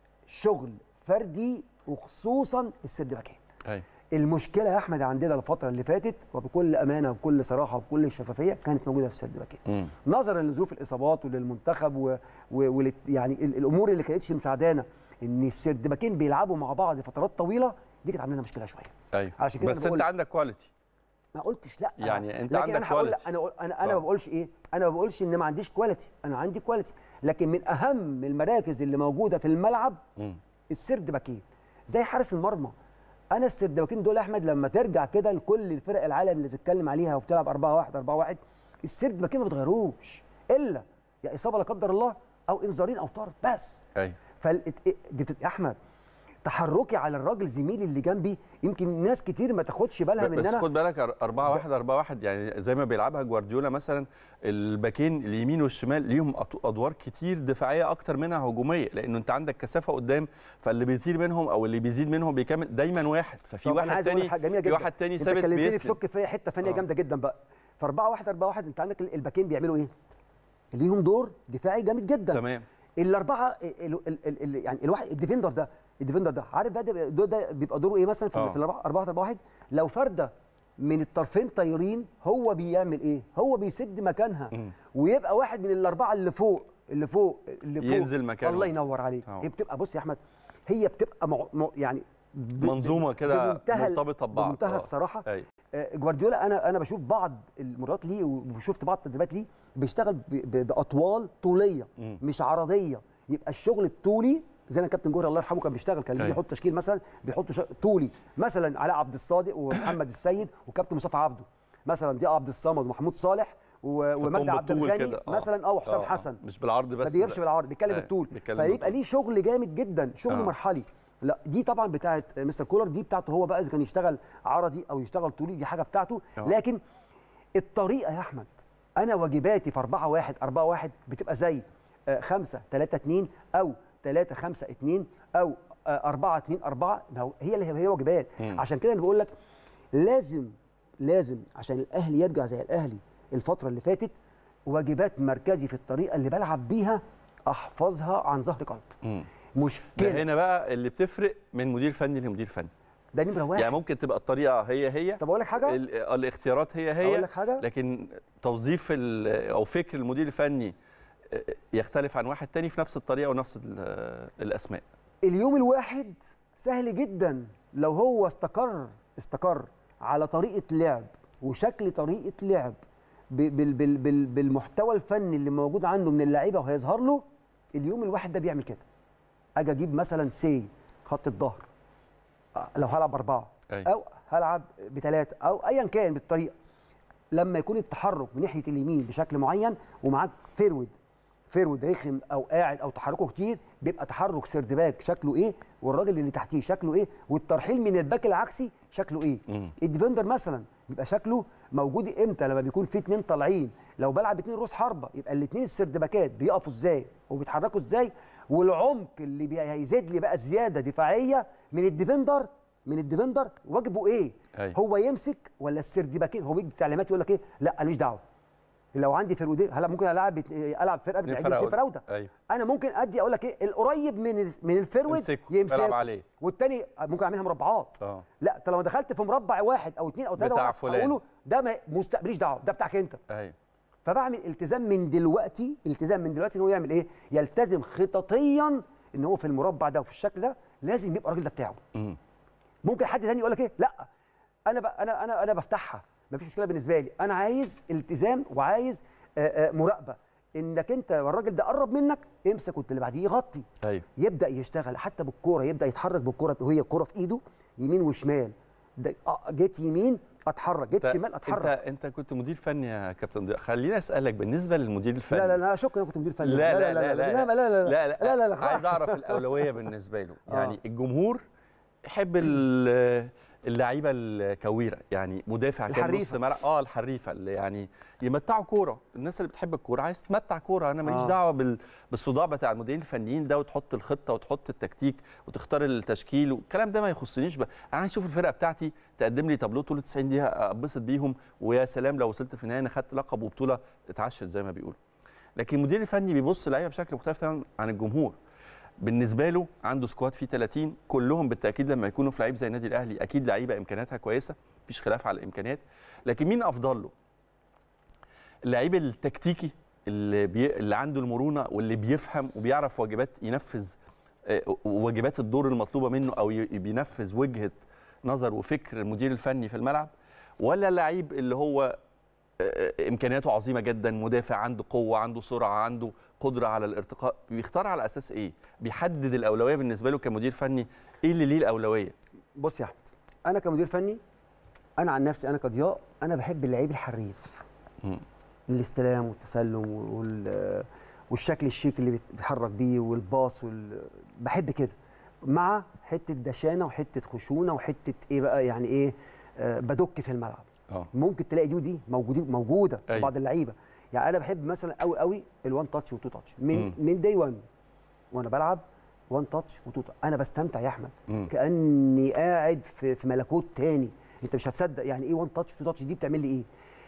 شغل فردي وخصوصا السردباكين ايوه المشكله يا احمد عندنا الفتره اللي فاتت وبكل امانه وبكل صراحه وبكل شفافيه كانت موجوده في السردباكين مم. نظرا لظروف الاصابات وللمنتخب و... و... ول... يعني ال- الامور اللي كانتش مساعدانا ان السردباكين بيلعبوا مع بعض فترات طويله دي كانت عامله مشكله شويه ايوه عشان كده بس أنا بقول انت لك. عندك كواليتي ما قلتش لا يعني أنت لكن عندك انا هقول لك quality. انا أقول- انا انا آه. ما بقولش ايه انا ما بقولش ان ما عنديش كواليتي انا عندي كواليتي لكن من اهم المراكز اللي موجوده في الملعب مم. السردباكين زي حارس المرمى انا السردباكين دول يا احمد لما ترجع كده لكل الفرق العالم اللي بتتكلم عليها وبتلعب 4 1 4 1 السردباكين ما بيتغيروش الا يا اصابه لا قدر الله او انذارين او طرد بس ايوه فال دي بت- يا احمد تحركي على الراجل زميلي اللي جنبي يمكن ناس كتير ما تاخدش بالها من بس انا خد بالك 4 1 4 1 يعني زي ما بيلعبها جوارديولا مثلا الباكين اليمين والشمال ليهم أط- ادوار كتير دفاعيه اكتر منها هجوميه لانه انت عندك كثافه قدام فاللي بيطير منهم او اللي بيزيد منهم بيكمل دايما واحد ففي طب أنا واحد عايز أقول تاني حاجة جميله في جدا واحد تاني انت ثابت كلمتني في بيسند شك في حته فنيه آه. جامده جدا بقى ف 4 1 4 1 انت عندك الباكين بيعملوا ايه؟ ليهم دور دفاعي جامد جدا تمام الاربعه ال ال ال ال يعني الواحد الديفندر ده الديفندر ده عارف بقى ده, ده, ده بيبقى دوره ايه مثلا في, آه. في الاربعه 4 4 1 لو فرده من الطرفين طايرين هو بيعمل ايه؟ هو بيسد مكانها مم. ويبقى واحد من الاربعه اللي فوق اللي فوق اللي فوق ينزل مكانه. الله ينور عليك آه. هي بتبقى بص يا احمد هي بتبقى مع مع يعني ب- منظومة كده بمنتهى ال- مرتبطة ببعض. بمنتهى آه. الصراحه ايوه آه، جوارديولا انا انا بشوف بعض المرات ليه وشفت بعض التدريبات ليه بيشتغل ب- ب- باطوال طوليه مم. مش عرضيه يبقى الشغل الطولي زي ما الكابتن جوهري الله يرحمه كان بيشتغل كان أيوة. بيحط تشكيل مثلا بيحط ش- طولي مثلا علاء عبد الصادق ومحمد السيد وكابتن مصطفى عبده مثلا دي عبد الصمد ومحمود صالح و- ومجدي عبد بالطول الغني كده. آه. مثلا او حسام آه، آه. حسن مش بالعرض بس ما بيجيبش لا. بالعرض بيتكلم أيوة، بالطول بيتكلم فيبقى بالطول. ليه شغل جامد جدا شغل آه. مرحلي لا دي طبعا بتاعه مستر كولر دي بتاعته هو بقى اذا كان يشتغل عرضي او يشتغل طولي دي حاجه بتاعته آه. لكن الطريقه يا احمد انا واجباتي في 4 1 4 1 بتبقى زي 5 3 2 او 3 5 2 او 4 2 4 هي اللي هي واجبات مم. عشان كده انا بقول لك لازم لازم عشان الاهلي يرجع زي الاهلي الفتره اللي فاتت واجبات مركزي في الطريقه اللي بلعب بيها احفظها عن ظهر قلب مم. مشكله ده هنا بقى اللي بتفرق من مدير فني لمدير فني ده نمره واحد يعني ممكن تبقى الطريقه هي هي طب اقول لك حاجه ال- الاختيارات هي هي اقول لك حاجه لكن توظيف ال- او فكر المدير الفني يختلف عن واحد تاني في نفس الطريقه ونفس ال- الاسماء اليوم الواحد سهل جدا لو هو استقر استقر على طريقه لعب وشكل طريقه لعب ب- بال بال بال بالمحتوى الفني اللي موجود عنده من اللعيبه وهيظهر له اليوم الواحد ده بيعمل كده اجي اجيب مثلا سي خط الظهر آه، لو هلعب اربعه أيوة. او هلعب بثلاثه او ايا كان بالطريقه لما يكون التحرك من ناحيه اليمين بشكل معين ومعاك فيرود فيرود رخم او قاعد او تحركه كتير بيبقى تحرك سيرد باك شكله ايه والراجل اللي تحتيه شكله ايه والترحيل من الباك العكسي شكله ايه مم. الديفندر مثلا بيبقى شكله موجود امتى لما بيكون في اتنين طالعين لو بلعب اتنين روس حربه يبقى الاتنين السيرد باكات بيقفوا ازاي وبيتحركوا ازاي والعمق اللي بي- هيزيد لي بقى زياده دفاعيه من الديفندر من الديفندر واجبه ايه أيوة. هو يمسك ولا السيرد باكين هو بيدي تعليمات يقول لك ايه لا انا ماليش دعوه لو عندي فرودين هلا ممكن العب العب فرقه اتنين بتعجبني اتنين فراودة. فراوده ايوه انا ممكن ادي اقول لك ايه القريب من ال- من الفيرود امسكه، يمسك بلعب عليه. والتاني ممكن اعملها مربعات اه لا طب لو دخلت في مربع واحد او اثنين او ثلاثه بتاع واحد فلان. اقوله ده ما مست... ماليش دعوه ده بتاعك انت ايوه فبعمل التزام من دلوقتي التزام من دلوقتي ان هو يعمل ايه يلتزم خططيا ان هو في المربع ده وفي الشكل ده لازم يبقى الراجل ده بتاعه مم. ممكن حد تاني يقول لك ايه لا انا ب... انا انا انا بفتحها مفيش مشكله بالنسبه لي انا عايز التزام وعايز آآ آآ مراقبه انك انت والراجل ده قرب منك امسك واللي بعديه يغطي ايوه يبدا يشتغل حتى بالكوره يبدا يتحرك بالكوره وهي الكوره في ايده يمين وشمال ده آه، جيت يمين اتحرك جيت انت- شمال اتحرك انت انت كنت مدير فني يا كابتن ضياء خليني اسالك بالنسبه للمدير الفني لا لا لا شكرا انا كنت مدير فني لا لا لا لا لا لا لا لا لا لا لا لا عايز اعرف الاولويه بالنسبه له آه. يعني الجمهور يحب ال- اللعيبه الكويره يعني مدافع كان الحريفة. نص ملعب اه الحريفه اللي يعني يمتعوا كوره الناس اللي بتحب الكوره عايز تمتع كوره انا ماليش آه. دعوه بال... بالصداع بتاع المديرين الفنيين ده وتحط الخطه وتحط التكتيك وتختار التشكيل والكلام ده ما يخصنيش بقى انا عايز اشوف الفرقه بتاعتي تقدم لي تابلو طول 90 دقيقه اتبسط بيهم ويا سلام لو وصلت في النهايه انا خدت لقب وبطوله اتعشت زي ما بيقولوا لكن المدير الفني بيبص اللعيبه بشكل مختلف تماما عن الجمهور بالنسبه له عنده سكواد فيه 30 كلهم بالتاكيد لما يكونوا في لعيب زي النادي الاهلي اكيد لعيبه امكانياتها كويسه مفيش خلاف على الامكانيات لكن مين افضل له اللعيب التكتيكي اللي, بي... اللي عنده المرونه واللي بيفهم وبيعرف واجبات ينفذ آه، واجبات الدور المطلوبه منه او ي- بينفذ وجهه نظر وفكر المدير الفني في الملعب ولا اللعيب اللي هو آه، امكانياته عظيمه جدا مدافع عنده قوه عنده سرعه عنده قدره على الارتقاء بيختار على اساس ايه بيحدد الاولويه بالنسبه له كمدير فني ايه اللي ليه الاولويه بص يا احمد انا كمدير فني انا عن نفسي انا كضياء انا بحب اللعيب الحريف مم. الاستلام والتسلم وال والشكل الشيك اللي بيتحرك بيه والباص وال... بحب كده مع حته دشانه وحته خشونه وحته ايه بقى يعني ايه آه بدك في الملعب اه ممكن تلاقي دي ودي موجودين موجوده في أيوة. بعض اللعيبه يعني انا بحب مثلا قوي قوي الوان تاتش وتو تاتش من مم. من داي 1 وانا بلعب وان تاتش وتو تاتش انا بستمتع يا احمد مم. كاني قاعد في في ملكوت تاني انت مش هتصدق يعني ايه وان تاتش تو تاتش دي بتعمل لي ايه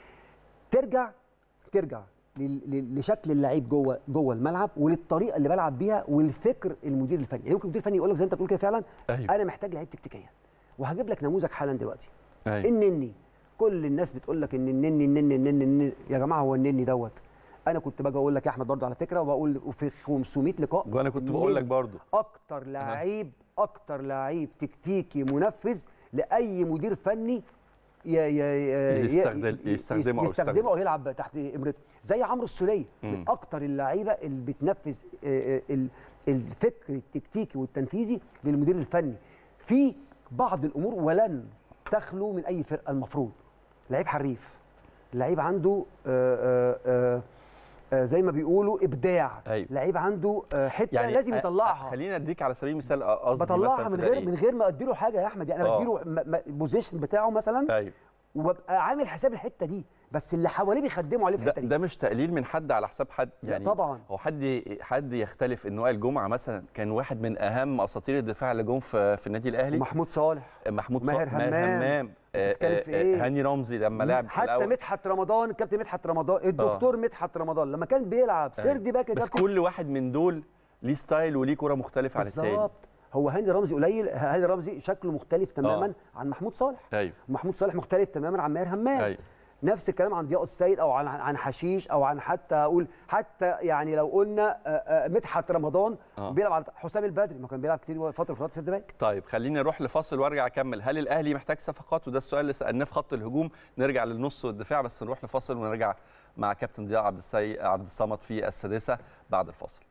ترجع ترجع لل- لل- لشكل اللعيب جوه جوه الملعب وللطريقه اللي بلعب بيها والفكر المدير الفني يعني ممكن المدير الفني يقول لك زي انت بتقول كده فعلا ايوه انا محتاج لعيب تكتيكيا وهجيب لك نموذج حالا دلوقتي ايوه النني كل الناس بتقول لك ان النني النني النني, النني. يا جماعه هو النني دوت انا كنت باجي اقول لك يا احمد برضه على فكره وبقول في 500 لقاء وانا كنت بقول لك النني برضو اكتر لعيب اكتر لعيب تكتيكي منفذ لاي مدير فني ي ي ي يستخدم- ي- يستخدمه أو يستخدمه يستخدمه. او يلعب تحت امرته زي عمرو السوليه من مم. اكتر اللعيبه اللي بتنفذ آه، آه، ال- الفكر التكتيكي والتنفيذي للمدير الفني في بعض الامور ولن تخلو من اي فرقه المفروض لعيب حريف لعيب عنده آه، آه، آه، آه، زي ما بيقولوا ابداع أيوة. لعيب عنده آه، حته يعني لازم أ- يطلعها خليني اديك على سبيل المثال قصدي بطلعها مثلاً من في غير دقيقة. من غير ما اديله حاجه يا احمد يعني انا آه. بديله م- م- البوزيشن بتاعه مثلا ايوه وببقى عامل حساب الحته دي بس اللي حواليه بيخدموا عليه في ده, الحته دي ده مش تقليل من حد على حساب حد لا يعني طبعاً. هو حد حد يختلف ان وائل جمعه مثلا كان واحد من اهم اساطير الدفاع اللي جم في, في النادي الاهلي محمود صالح محمود ماهر صالح- همام. همام آه، بتتكلم آه، في إيه؟ آه، هاني رمزي لما لعب في حتى الأول. مدحت رمضان الكابتن مدحت رمضان الدكتور مدحت رمضان لما كان بيلعب سيردي باك يا بس كابتن كل واحد من دول ليه ستايل وليه كوره مختلف عن التاني بالظبط هو هاني رمزي قليل هاني رمزي شكله مختلف تماما آه. عن محمود صالح ايوه محمود صالح مختلف تماما عن ماهر همام ايوه نفس الكلام عن ضياء السيد او عن عن حشيش او عن حتى اقول حتى يعني لو قلنا آه، آه، مدحت رمضان آه. بيلعب على حسام البدري ما كان بيلعب كتير فتره فترات سيرد باك طيب خليني اروح لفاصل وارجع اكمل هل الاهلي محتاج صفقات وده السؤال اللي سالناه في خط الهجوم نرجع للنص والدفاع بس نروح لفاصل ونرجع مع كابتن ضياء عبد السي عبد الصمد في السادسه بعد الفاصل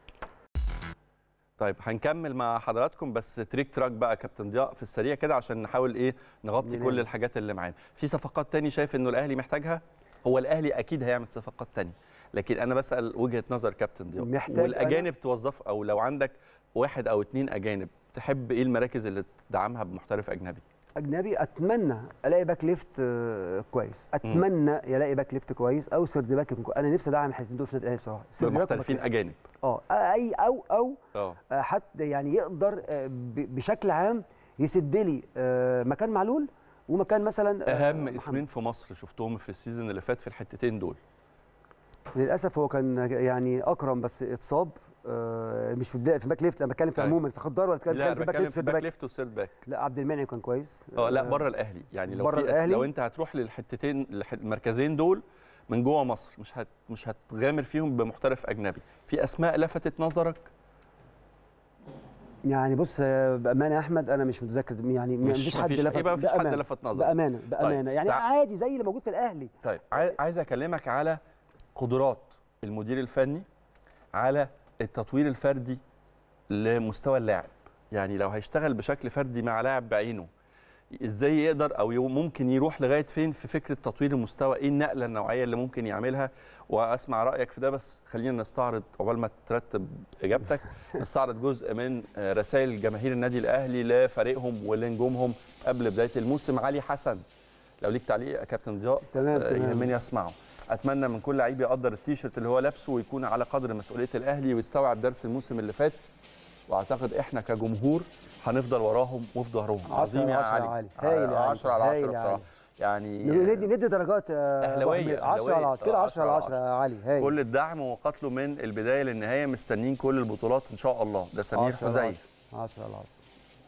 طيب هنكمل مع حضراتكم بس تريك تراك بقى كابتن ضياء في السريع كده عشان نحاول ايه نغطي نلم. كل الحاجات اللي معانا في صفقات تاني شايف انه الاهلي محتاجها هو الاهلي اكيد هيعمل صفقات تاني لكن انا بسال وجهه نظر كابتن ضياء محتاج والاجانب توظف او لو عندك واحد او اتنين اجانب تحب ايه المراكز اللي تدعمها بمحترف اجنبي اجنبي اتمنى الاقي باك ليفت آه، كويس اتمنى يلاقي باك ليفت كويس او سيرد باك يكون كويس. انا نفسي ادعم الحتتين دول في النادي الاهلي بصراحه سيرد باك وباك محترفين ليفت. اجانب اه اي او او اه آه، حتى يعني يقدر آه، ب- بشكل عام يسد لي آه، مكان معلول ومكان مثلا آه، اهم محمد. اسمين في مصر شفتهم في السيزون اللي فات في الحتتين دول للاسف هو كان يعني اكرم بس اتصاب آه، مش في بدايه في باك ليفت انا بتكلم في طيب. عموما في خضار ولا بتكلم لا في باك بتكلم ليفت في سيرد باك باك ليفت وسيرد باك لا عبد المنعم كان كويس اه لا بره الاهلي يعني لو بره في أس- الأهلي؟ لو انت هتروح للحتتين الح- المركزين دول من جوه مصر مش هت مش هتغامر فيهم بمحترف اجنبي في اسماء لفتت نظرك يعني بص آه، بامانه يا احمد انا مش متذكر يعني مش- مفيش حد مفيش- لفت يبقى مفيش حد بأمانة. لفت نظرك. بامانه بامانه يعني تع- عادي زي اللي موجود في الاهلي طيب عاي- عايز اكلمك على قدرات المدير الفني على التطوير الفردي لمستوى اللاعب يعني لو هيشتغل بشكل فردي مع لاعب بعينه ازاي يقدر او يو- ممكن يروح لغايه فين في فكره تطوير المستوى ايه النقله النوعيه اللي ممكن يعملها واسمع رايك في ده بس خلينا نستعرض عقبال ما ترتب اجابتك نستعرض جزء من آه، رسائل جماهير النادي الاهلي لفريقهم ولنجومهم قبل بدايه الموسم علي حسن لو ليك تعليق يا كابتن ضياء تمام، آه، تمام. يهمني اسمعه اتمنى من كل لعيب يقدر التيشيرت اللي هو لابسه ويكون على قدر مسؤوليه الاهلي ويستوعب درس الموسم اللي فات واعتقد احنا كجمهور هنفضل وراهم وفي ظهرهم عشرة عظيم يا على عشرة علي يا علي. هايل يا علي. 10 على 10 هايل يا بصراحه علي. يعني ندي ندي درجات يا أهلاوية، 10 على 10 كده أهلاوية. 10 على 10 يا علي هاي كل الدعم وقتله من البدايه للنهايه مستنيين كل البطولات ان شاء الله ده سمير 10 على حزين 10 10 على 10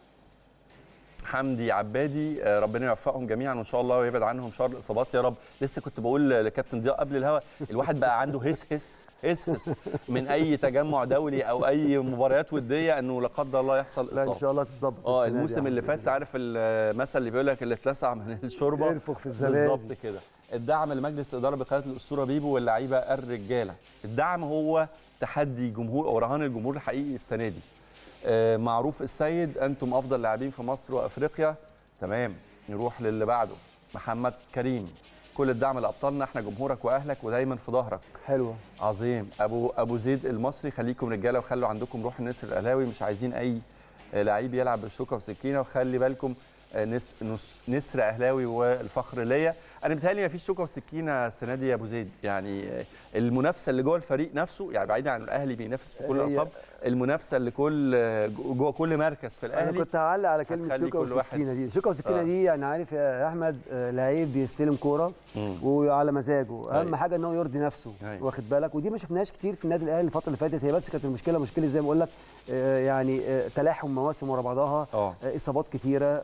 حمدي عبادي آه، ربنا يوفقهم جميعا وان شاء الله ويبعد عنهم شر الاصابات يا رب لسه كنت بقول لكابتن ضياء قبل الهوا الواحد بقى عنده هس هس هس هس من اي تجمع دولي او اي مباريات وديه انه لا قدر الله يحصل لا ان اصابه شاء الله تتظبط اه السنة دي الموسم يا اللي عم. فات عارف المثل اللي بيقول لك اللي اتلسع من الشوربه ينفخ في الزبادي. بالظبط كده الدعم لمجلس الاداره بقياده الاسطوره بيبو واللعيبه الرجاله الدعم هو تحدي جمهور او رهان الجمهور الحقيقي السنه دي آه، معروف السيد انتم افضل لاعبين في مصر وافريقيا تمام نروح للي بعده محمد كريم كل الدعم لابطالنا احنا جمهورك واهلك ودايما في ظهرك حلوه عظيم ابو ابو زيد المصري خليكم رجاله وخلوا عندكم روح النسر الاهلاوي مش عايزين اي آه، لعيب يلعب بالشوكه وسكينه وخلي بالكم آه، نس نس نسر اهلاوي والفخر ليا انا بيتهيألي ما فيش شوكه وسكينه السنه دي يا ابو زيد يعني آه، المنافسه اللي جوه الفريق نفسه يعني بعيدا عن الاهلي بينافس في كل هي- الالقاب المنافسه اللي كل آه، جوه كل مركز في انا الاهلي كنت هعلق على كلمه هتخلي شوكه كل واحد- وسكينه دي شوكه وسكينه آه. دي يعني عارف يا احمد آه، لعيب بيستلم كوره مم. وعلى مزاجه اهم أيوة. حاجه ان هو يرضي نفسه أيوة. واخد بالك ودي ما شفناهاش كتير في النادي الاهلي الفتره اللي فاتت هي بس كانت المشكله مشكله زي ما بقول لك آه، يعني آه، تلاحم مواسم ورا بعضها اه آه، اصابات كتيره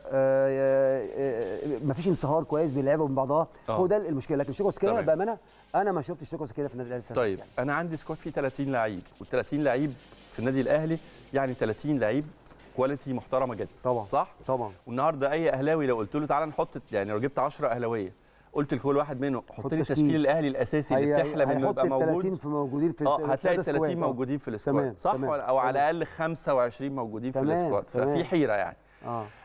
ما فيش انصهار كويس بيلعبوا من بعضها آه. هو ده المشكله لكن شوكه وسكينه تمام. بامانه انا ما شفتش شوكه وسكينه في النادي الاهلي السنة دي. طيب انا عندي سكواد فيه 30 لعيب وال30 لعيب في النادي الاهلي يعني 30 لعيب كواليتي محترمه جدا طبعا صح طبعا والنهارده اي اهلاوي لو قلت له تعالى نحط يعني لو جبت 10 اهلاويه قلت لكل واحد منهم حط لي تشكيل. تشكيل الاهلي الاساسي اللي هي- بتحلم انه هيحط يبقى ال 30 موجود في موجودين في اه الت- هتلاقي ال الثلاثة 30 سكواد. آه. موجودين في السكواد تمام، صح تمام، ولا- او على الاقل 25 موجودين في تمام، السكواد تمام. ففي حيره يعني اه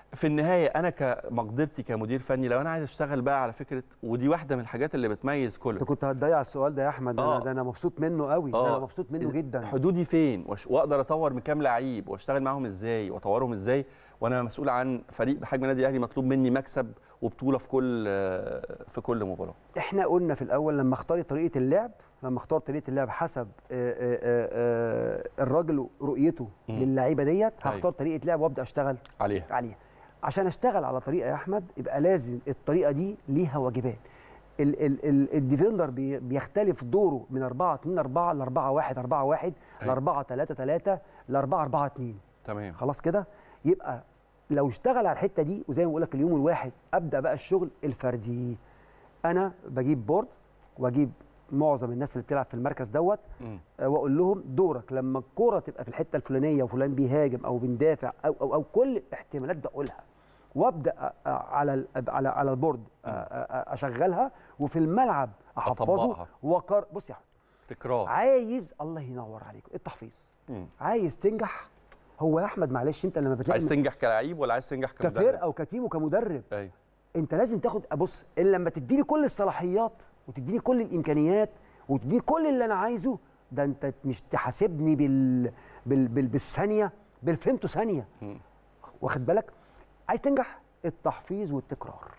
في النهايه انا كمقدرتي كمدير فني لو انا عايز اشتغل بقى على فكره ودي واحده من الحاجات اللي بتميز كولر انت كنت هتضيع السؤال ده يا احمد ده آه. انا ده انا مبسوط منه قوي ده آه. انا مبسوط منه جدا حدودي فين وش- واقدر اطور من كام لعيب واشتغل معاهم ازاي واطورهم ازاي وانا مسؤول عن فريق بحجم النادي الاهلي مطلوب مني مكسب وبطوله في كل في كل مباراه احنا قلنا في الاول لما اختار طريقه اللعب لما اختار طريقه اللعب حسب آه، آه، آه، آه، الراجل رؤيته مم. للعيبه ديت هختار أيوة. طريقه لعب وابدا اشتغل عليها عليها عشان اشتغل على طريقه يا احمد يبقى لازم الطريقه دي ليها واجبات ال- ال- ال- الديفندر بي- بيختلف دوره من 4 2 4 ل 4 1 4 1 ل أيوة. 4 3 3 ل 4 4 2 تمام خلاص كده يبقى لو اشتغل على الحته دي وزي ما بقول لك اليوم الواحد ابدا بقى الشغل الفردي انا بجيب بورد واجيب معظم الناس اللي بتلعب في المركز دوت مم. آه، واقول لهم دورك لما الكوره تبقى في الحته الفلانيه وفلان بيهاجم او بندافع او او او كل الاحتمالات بقولها وابدا أ- أ- على ال- على على البورد أ- أ- أ- اشغلها وفي الملعب احفظه أطبقها. وكر بص يا احمد تكرار عايز الله ينور عليك التحفيظ مم. عايز تنجح هو يا احمد معلش انت لما بتلاقي عايز تنجح كلاعب ولا عايز تنجح كمدرب كفرقه وكتيم وكمدرب ايوه انت لازم تاخد بص الا لما تديني كل الصلاحيات وتديني كل الامكانيات وتديني كل اللي انا عايزه ده انت مش تحاسبني بال, بال... بال... بالثانيه بالفهمته ثانيه مم. واخد بالك عايز تنجح التحفيظ والتكرار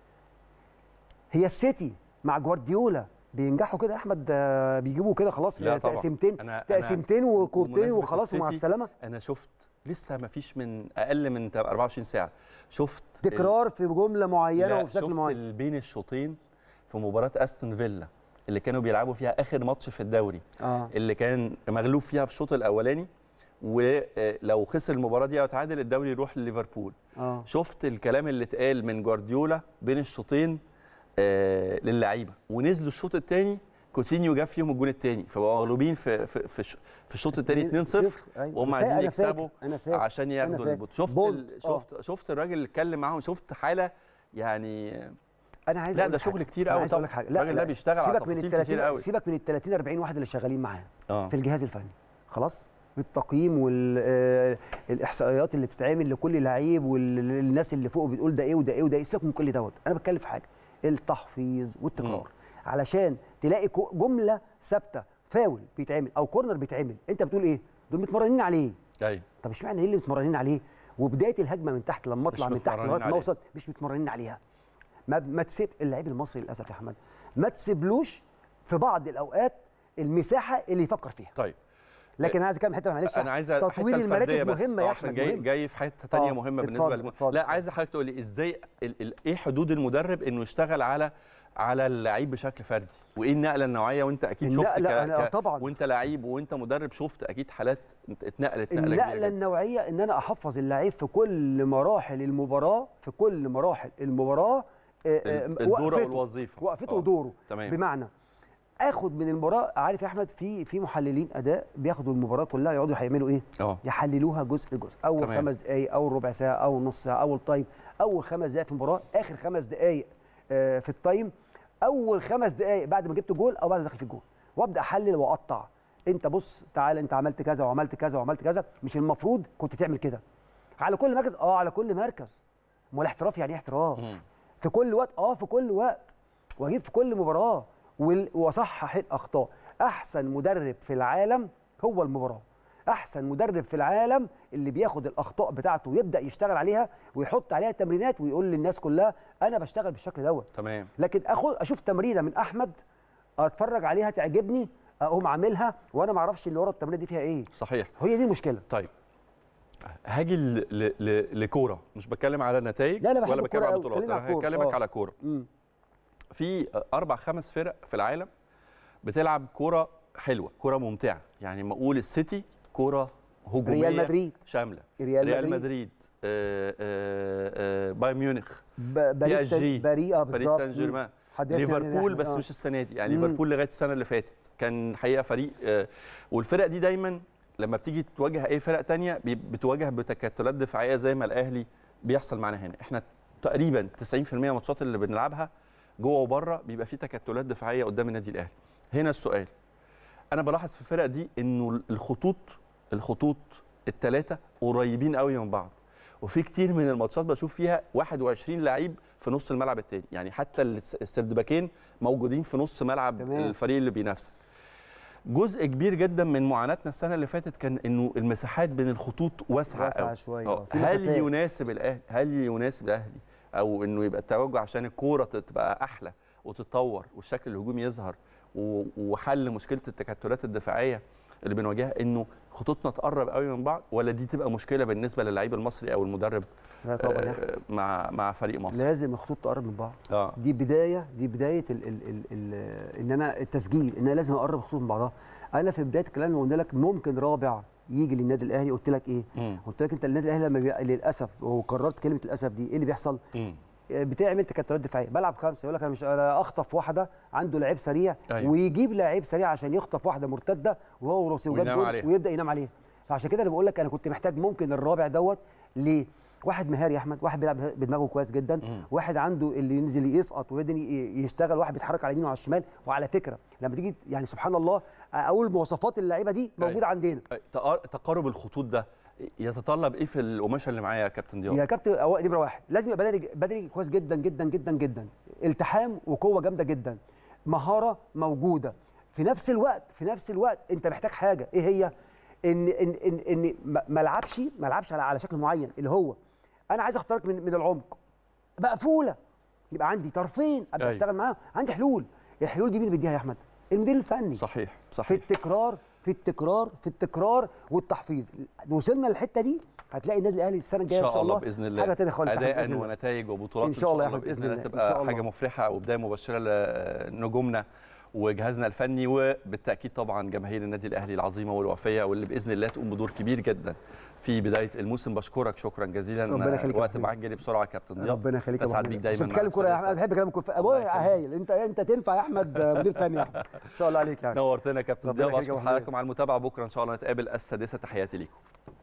هي السيتي مع جوارديولا بينجحوا كده يا احمد آه، بيجيبوا كده خلاص لا طبعاً. تقسيمتين أنا- أنا تقسيمتين وكورتين بمناسبة وخلاص ومع السيتي، السلامه انا شفت لسه ما فيش من اقل من 24 ساعه شفت ال- تكرار في جمله معينه لا، وبشكل شفت معين ال- بين الشوطين في مباراه استون فيلا اللي كانوا بيلعبوا فيها اخر ماتش في الدوري اه اللي كان مغلوب فيها في الشوط الاولاني ولو خسر المباراه دي او تعادل الدوري يروح لليفربول اه شفت الكلام اللي اتقال من جوارديولا بين الشوطين آه للعيبه ونزلوا الشوط الثاني كوتينيو جاب فيهم الجون الثاني فبقوا مغلوبين في في في, الش- في الشوط الثاني 2-0 أيوة. وهم أنا فاكر- عايزين أنا فاكر- يكسبوا انا فاكر عشان ياخدوا فاكر. البطوله شفت بولد. ال... آه. شفت شفت الراجل اللي اتكلم معاهم شفت حاله يعني انا عايز لا، أقول ده لك شغل حاجة. كتير أنا قوي عايز اقول لك طبعاً. حاجه لا الراجل ده لا بيشتغل على سيبك من ال تفاصيل كتير 30 قوي. سيبك من ال 30 40 واحد اللي شغالين معاه اه في الجهاز الفني خلاص التقييم والاحصائيات اللي بتتعمل لكل لعيب والناس اللي فوق بتقول ده ايه وده ايه وده ايه سيبك من كل دوت انا بتكلم في حاجه التحفيظ والتكرار علشان تلاقي كو- جمله ثابته فاول بيتعمل او كورنر بيتعمل انت بتقول ايه دول متمرنين عليه ايوه طب اشمعنى ايه اللي متمرنين عليه وبدايه الهجمه من تحت لما اطلع مش من تحت متمرنين لغايه ما عليه. اوصل مش متمرنين عليها ما ما تسيب اللعيب المصري للاسف يا احمد ما تسيبلوش في بعض المساحه المساحه اللي يفكر فيها طيب لكن انا عايز اكمل حته معلش انا عايز تطوير الحتة المراكز الفردية بس. مهمه آه، يا عشان احمد جاي مهم. جاي في حته ثانيه آه، مهمه اتفضل، بالنسبه للم... اتفضل. لا عايز حضرتك تقول لي ازاي ال... ال... ايه حدود المدرب انه يشتغل على على اللعيب بشكل فردي وايه النقله النوعيه وانت اكيد شفت النقلة أنا طبعاً. وانت لعيب وانت مدرب شفت اكيد حالات اتنقلت نقله النقله كبيرة جداً. النوعيه ان انا احفظ اللعيب في كل مراحل المباراه في كل مراحل المباراه آه، آه، الدور وقفته- والوظيفه وقفته آه، ودوره تمام بمعنى اخد من المباراه عارف يا احمد في في محللين اداء بياخدوا المباراه كلها يقعدوا هيعملوا ايه اه يحللوها جزء جزء اول تمام. خمس دقائق اول ربع ساعه اول نص ساعه اول تايم اول خمس دقائق في المباراه اخر خمس دقائق آه، في التايم اول خمس دقائق بعد ما جبت جول او بعد ما دخل في الجول وابدا احلل واقطع انت بص تعالى انت عملت كذا وعملت كذا وعملت كذا مش المفروض كنت تعمل كده على كل مركز اه على كل مركز امال الاحتراف يعني ايه احتراف مم. في كل وقت اه في كل وقت واجيب في كل مباراه وال- واصحح الاخطاء احسن مدرب في العالم هو المباراه احسن مدرب في العالم اللي بياخد الاخطاء بتاعته ويبدا يشتغل عليها ويحط عليها تمرينات ويقول للناس كلها انا بشتغل بالشكل دوت تمام لكن اخد اشوف تمرينه من احمد اتفرج عليها تعجبني اقوم عاملها وانا ما اعرفش اللي ورا التمرينه دي فيها ايه صحيح هي دي المشكله طيب هاجي ل- ل- ل- لكوره مش بتكلم على نتائج لا، لا، بحب ولا بتكلم الكورة على أوي. بطولات كلمني على انا الكورة. هكلمك آه. على كوره امم في اربع خمس فرق في العالم بتلعب كوره حلوه كوره ممتعه يعني ما اقول السيتي كوره هجوميه ريال مدريد شامله ريال, ريال مدريد, مدريد آه، آه، آه، بايرن ميونخ ب- باريس PSG. سان- باري اه باريس بالظبط سان جيرمان حد يفهم مننا ليفربول إحنا. بس آه. مش السنه دي يعني مم. ليفربول لغايه السنه اللي فاتت كان حقيقه فريق آه، والفرق دي دايما لما بتيجي تواجه اي فرق تانية بي- بتواجه بتكتلات دفاعيه زي ما الاهلي بيحصل معانا هنا احنا تقريبا 90% من الماتشات اللي بنلعبها جوه وبره بيبقى في تكتلات دفاعيه قدام النادي الاهلي هنا السؤال انا بلاحظ في الفرق دي انه الخطوط الخطوط الثلاثه قريبين قوي من بعض وفي كتير من الماتشات بشوف فيها 21 لعيب في نص الملعب التاني يعني حتى الس- السردباكين موجودين في نص ملعب تمام. الفريق اللي بينافسك جزء كبير جدا من معاناتنا السنه اللي فاتت كان انه المساحات بين الخطوط واسعه واسعة قوي. شوية، آه. في هل مسافات. يناسب الاهلي هل يناسب الاهلي او انه يبقى التوجه عشان الكوره تبقى احلى وتتطور والشكل الهجومي يظهر و- وحل مشكله التكتلات الدفاعيه اللي بنواجهها انه خطوطنا تقرب قوي من بعض ولا دي تبقى مشكله بالنسبه للعيب المصري او المدرب لا طبعا يا آه، أحمد. مع مع فريق مصر لازم الخطوط تقرب من بعض اه دي بدايه دي بدايه ال ال ال ال ان انا التسجيل ان انا لازم اقرب الخطوط من بعضها انا في بدايه الكلام اللي قلنا لك ممكن رابع يجي للنادي الاهلي قلت لك ايه مم. قلت لك انت النادي الاهلي لما بي... للاسف وكررت كلمه للاسف دي ايه اللي بيحصل مم. بتعمل تكتلات دفاعيه بلعب خمسه يقول لك انا مش انا اخطف واحده عنده لعيب سريع أيوة. ويجيب لعيب سريع عشان يخطف واحده مرتده وهو وراسي وجاب وينام جول عليها. ويبدا ينام عليها فعشان كده انا بقول لك انا كنت محتاج ممكن الرابع دوت ليه واحد مهاري يا احمد واحد بيلعب بدماغه كويس جدا واحد عنده اللي ينزل يسقط ويبدا ي- يشتغل واحد بيتحرك على اليمين وعلى الشمال وعلى فكره لما تيجي يعني سبحان الله اقول مواصفات اللعيبه دي موجوده أيوة. عندنا تقار- تقارب الخطوط ده يتطلب ايه في القماشه اللي معايا يا كابتن ضياء يا كابتن أو نمره واحد لازم يبقى بدني بدني كويس جدا جدا جدا جدا التحام وقوه جامده جدا مهاره موجوده في نفس الوقت في نفس الوقت انت محتاج حاجه ايه هي ان ان ان, إن ما ما العبش ما العبش على, على شكل معين اللي هو انا عايز اخترق من من العمق مقفوله يبقى عندي طرفين ابدا أيوة. اشتغل معاهم عندي حلول الحلول دي مين اللي بيديها يا احمد المدير الفني صحيح في صحيح التكرار في التكرار في التكرار والتحفيظ وصلنا للحته دي هتلاقي النادي الاهلي السنه الجايه ان شاء الله باذن الله حاجه تانية خالص يا أحمد اداء بإذن الله. ونتائج وبطولات إن شاء الله يا أحمد باذن بإذن الله الله. إن شاء تبقى الله. حاجه مفرحه وبدايه مبشره لنجومنا وجهازنا الفني وبالتاكيد طبعا جماهير النادي الاهلي العظيمه والوفيه واللي باذن الله تقوم بدور كبير جدا في بدايه الموسم بشكرك شكرا جزيلا ربنا يخليك يا الوقت محمد. معاك جري بسرعه يا كابتن ضياء ربنا يخليك يا أبو اسعد حميد. بيك دايما عشان بتتكلم كوره يا احمد انا بحب كلام الكوره ابويا هايل انت انت تنفع يا احمد مدير فني يا أحمد. ان شاء الله عليك يعني نورتنا يا كابتن ربنا ضياء يخليك يا بشكر أبو حميد. حضراتكم على المتابعه بكره ان شاء الله نتقابل السادسه تحياتي ليكم